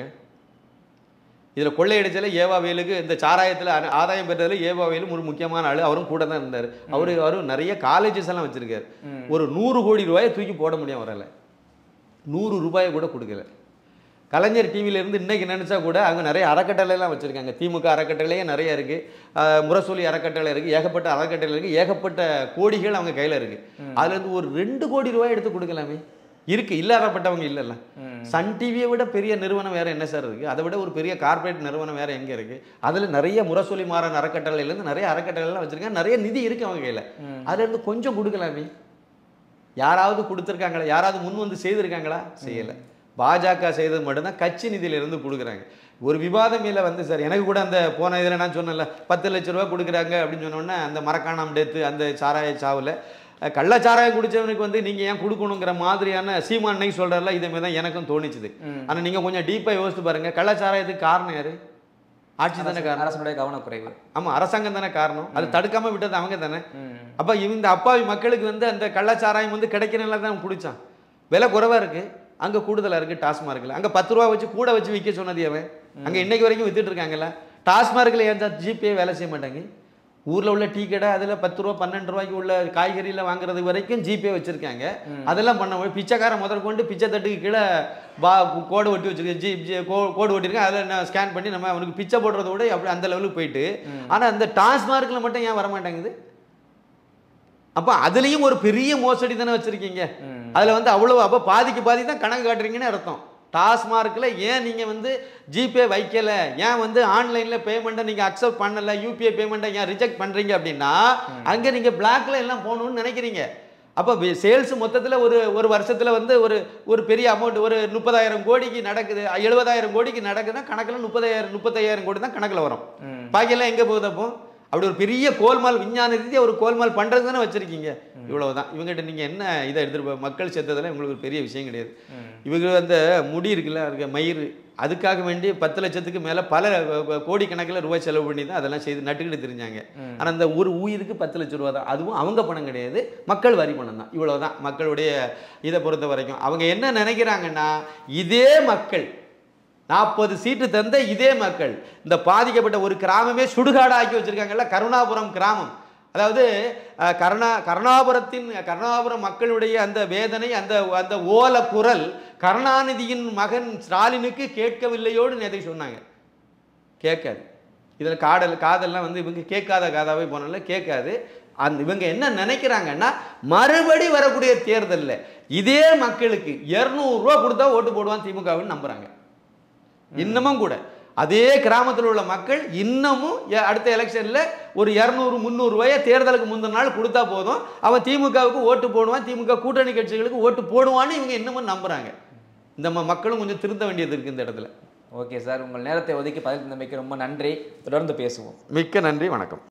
இதில் கொள்ளையடிச்சல ஏவா வேலுக்கு இந்த சாராயத்தில் ஆதாயம் பெற்றதுல ஏவா வேலும் ஒரு முக்கியமான ஆள் அவரும் கூட தான் இருந்தார் அவரு அவரும் நிறைய காலேஜஸ் எல்லாம் வச்சிருக்காரு ஒரு நூறு கோடி ரூபாயை தூக்கி போட முடியும் வரல நூறு ரூபாயை கூட கொடுக்கல கலைஞர் டிவியில இருந்து இன்னைக்கு நினைச்சா கூட அவங்க நிறைய அறக்கட்டளை எல்லாம் வச்சிருக்காங்க திமுக அறக்கட்டளையே நிறைய இருக்கு ஆஹ் முரசொலி அறக்கட்டளை இருக்கு ஏகப்பட்ட அறக்கட்டளை இருக்கு ஏகப்பட்ட கோடிகள் அவங்க கையில இருக்கு அதுல இருந்து ஒரு ரெண்டு கோடி ரூபாய் எடுத்து கொடுக்கலாமே இருக்கு இல்லாதப்பட்டவங்க இல்லைல்ல சன் டிவியை விட பெரிய நிறுவனம் வேற என்ன சார் இருக்கு அதை விட ஒரு பெரிய கார்ப்பரேட் நிறுவனம் வேற எங்க இருக்கு அதுல நிறைய முரசொலி மாறன் அறக்கட்டளையில இருந்து நிறைய அறக்கட்டளை எல்லாம் வச்சிருக்காங்க நிறைய நிதி இருக்கு அவங்க கையில அதுல இருந்து கொஞ்சம் கொடுக்கலாமே யாராவது கொடுத்துருக்காங்களா யாராவது முன் வந்து செய்திருக்காங்களா செய்யல பாஜக செய்தது மட்டும்தான் கட்சி நிதியிலிருந்து கொடுக்குறாங்க ஒரு விவாதம் இல்லை வந்து சார் எனக்கு கூட அந்த போன இதில் நான் சொன்னேன்ல பத்து லட்ச ரூபா கொடுக்குறாங்க அப்படின்னு சொன்ன உடனே அந்த மரக்காணாம் டெத்து அந்த சாராய சாவில் அஹ், கள்ளச்சாராயம் குடிச்சவனுக்கு வந்து நீங்கள் ஏன் கொடுக்கணுங்கிற மாதிரியான சீமான் அன்னைக்கு சொல்கிறாரில்ல இதே மாதிரி தான் எனக்கும் தோணிச்சுது ஆனால் நீங்கள் கொஞ்சம் டீப்பாக யோசித்து பாருங்க கள்ளச்சாராயத்துக்கு காரணம் யாரு ஆட்சி தானே காரணம் அரசனுடைய கவனக்குறைவு ஆமா அரசாங்கம் தானே காரணம் அது தடுக்காம விட்டது அவங்க தானே ம். அப்ப இந்த அப்பாவி மக்களுக்கு வந்து அந்த கள்ளச்சாராயம் வந்து கிடைக்கிறனால தான் குடிச்சான் விலை குறைவா இருக்கு அங்க கூடுதலா இருக்கு டாஸ்மார்க்ல அங்க பத்து ரூபா வச்சு கூட வச்சு விற்க சொன்னது அவன் அங்க இன்னைக்கு வரைக்கும் வித்துட்டு இருக்காங்கல்ல டாஸ்மார்க்ல ஏன் ஜிபே வேலை செய்ய மாட்டாங்க ஊர்ல உள்ள டீ கடை அதுல பத்து ரூபா பன்னெண்டு ரூபாய்க்கு உள்ள காய்கறியில வாங்குறது வரைக்கும் ஜிபே வச்சிருக்காங்க அதெல்லாம் பண்ண முடியும் பிச்சைக்காரன் முதல் கொண்டு பிச்சை தட்டுக்கு கீழே பா கோடு ஒட்டி வச்சிருக்கேன் ஜி ஜி- கோ- கோடு ஒட்டிருக்கேன் அதில் நான் ஸ்கேன் பண்ணி நம்ம அவனுக்கு பிச்சை போடுறத விட அப்படி அந்த லெவலுக்கு போயிட்டு ஆனா அந்த டாஸ்மார்க்ல மட்டும் ஏன் வர மாட்டேங்குது அப்ப அதுலயும் ஒரு பெரிய மோசடி தானே வச்சிருக்கீங்க அதுல வந்து அவ்வளவு அப்ப பாதிக்கு பாதி தான் கணக்கு காட்டுறீங்கன்னு அர்த்தம் டாஸ்மார்க்ல ஏன் நீங்க வந்து ஜிபே வைக்கல ஏன் வந்து ஆன்லைன்ல பேமெண்ட்டை நீங்க அக்செப்ட் பண்ணல யூபிஐ பேமெண்ட்டை ஏன் ரிஜெக்ட் பண்றீங்க அப்படின்னா அங்க நீங்க பிளாக்ல எல்லாம் போகணும்னு நினைக்கிறீங்க அப்போ சேல்ஸ் மொத்தத்தில் ஒரு ஒரு வருஷத்துல வந்து ஒரு ஒரு பெரிய அமௌண்ட் ஒரு முப்பதாயிரம் கோடிக்கு நடக்குது எழுபதாயிரம் கோடிக்கு நடக்குதுன்னா கணக்கில் முப்பதாயிரம் முப்பத்தாயிரம் கோடி தான் கணக்கில் வரும் பாக்கியெல்லாம் எங்கே போகுது அப்போ அப்படி ஒரு பெரிய கோல்மால் விஞ்ஞான ரீதியாக ஒரு கோல்மால் பண்ணுறது தானே வச்சுருக்கீங்க இவ்வளவுதான் இவங்ககிட்ட நீங்கள் என்ன இதை எடுத்துகிட்டு போ மக்கள் செத்ததெல்லாம் உங்களுக்கு ஒரு பெரிய விஷயம் கிடையாது இவங்க அந்த முடி இருக்குல்ல இருக்க மயிர் அதுக்காக வேண்டி பத்து லட்சத்துக்கு மேலே பல கோடிக்கணக்கில் ரூபாய் செலவு பண்ணி தான் அதெல்லாம் செய்து நட்டுக்கிட்டு தெரிஞ்சாங்க ஆனால் அந்த ஒரு உயிருக்கு பத்து லட்ச ரூபா தான் அதுவும் அவங்க பணம் கிடையாது மக்கள் வரி பணம் தான் இவ்வளவுதான் மக்களுடைய இதை பொறுத்த வரைக்கும் அவங்க என்ன நினைக்கிறாங்கன்னா இதே மக்கள் நாற்பது சீட்டு தந்த இதே மக்கள் இந்த பாதிக்கப்பட்ட ஒரு கிராமமே சுடுகாடு ஆக்கி வச்சிருக்காங்கல்ல கருணாபுரம் கிராமம் அதாவது அஹ், கருணா கருணாபுரத்தின் கருணாபுரம் மக்களுடைய அந்த வேதனை அந்த அந்த ஓல குரல் கருணாநிதியின் மகன் ஸ்டாலினுக்கு கேட்கவில்லையோடு நேதை சொன்னாங்க கேட்காது இதில் காதல் காதல்லாம் வந்து இவங்க கேட்காத காதாவே போனால கேட்காது அந்த இவங்க என்ன நினைக்கிறாங்கன்னா மறுபடி வரக்கூடிய தேர்தலில் இதே மக்களுக்கு இரநூறுவா கொடுத்தா ஓட்டு போடுவான் திமுகவுன்னு நம்புறாங்க இன்னமும் கூட அதே கிராமத்தில் உள்ள மக்கள் இன்னமும் எ- அடுத்த எலெக்ஷனில் ஒரு இரநூறு முந்நூறுவாயை தேர்தலுக்கு முந்தின நாள் கொடுத்தா போதும் அவன் திமுகவுக்கு ஓட்டு போடுவான் திமுக கூட்டணி கட்சிகளுக்கு ஓட்டு போடுவான்னு இவங்க இன்னமும் நம்புறாங்க இந்த ம- மக்களும் கொஞ்சம் திருந்த வேண்டியது இருக்கு இந்த இடத்துல ஓகே சார் உங்கள் நேரத்தை ஒதுக்கி பதில் தந்தமைக்கு ரொம்ப நன்றி தொடர்ந்து பேசுவோம் மிக்க நன்றி வணக்கம்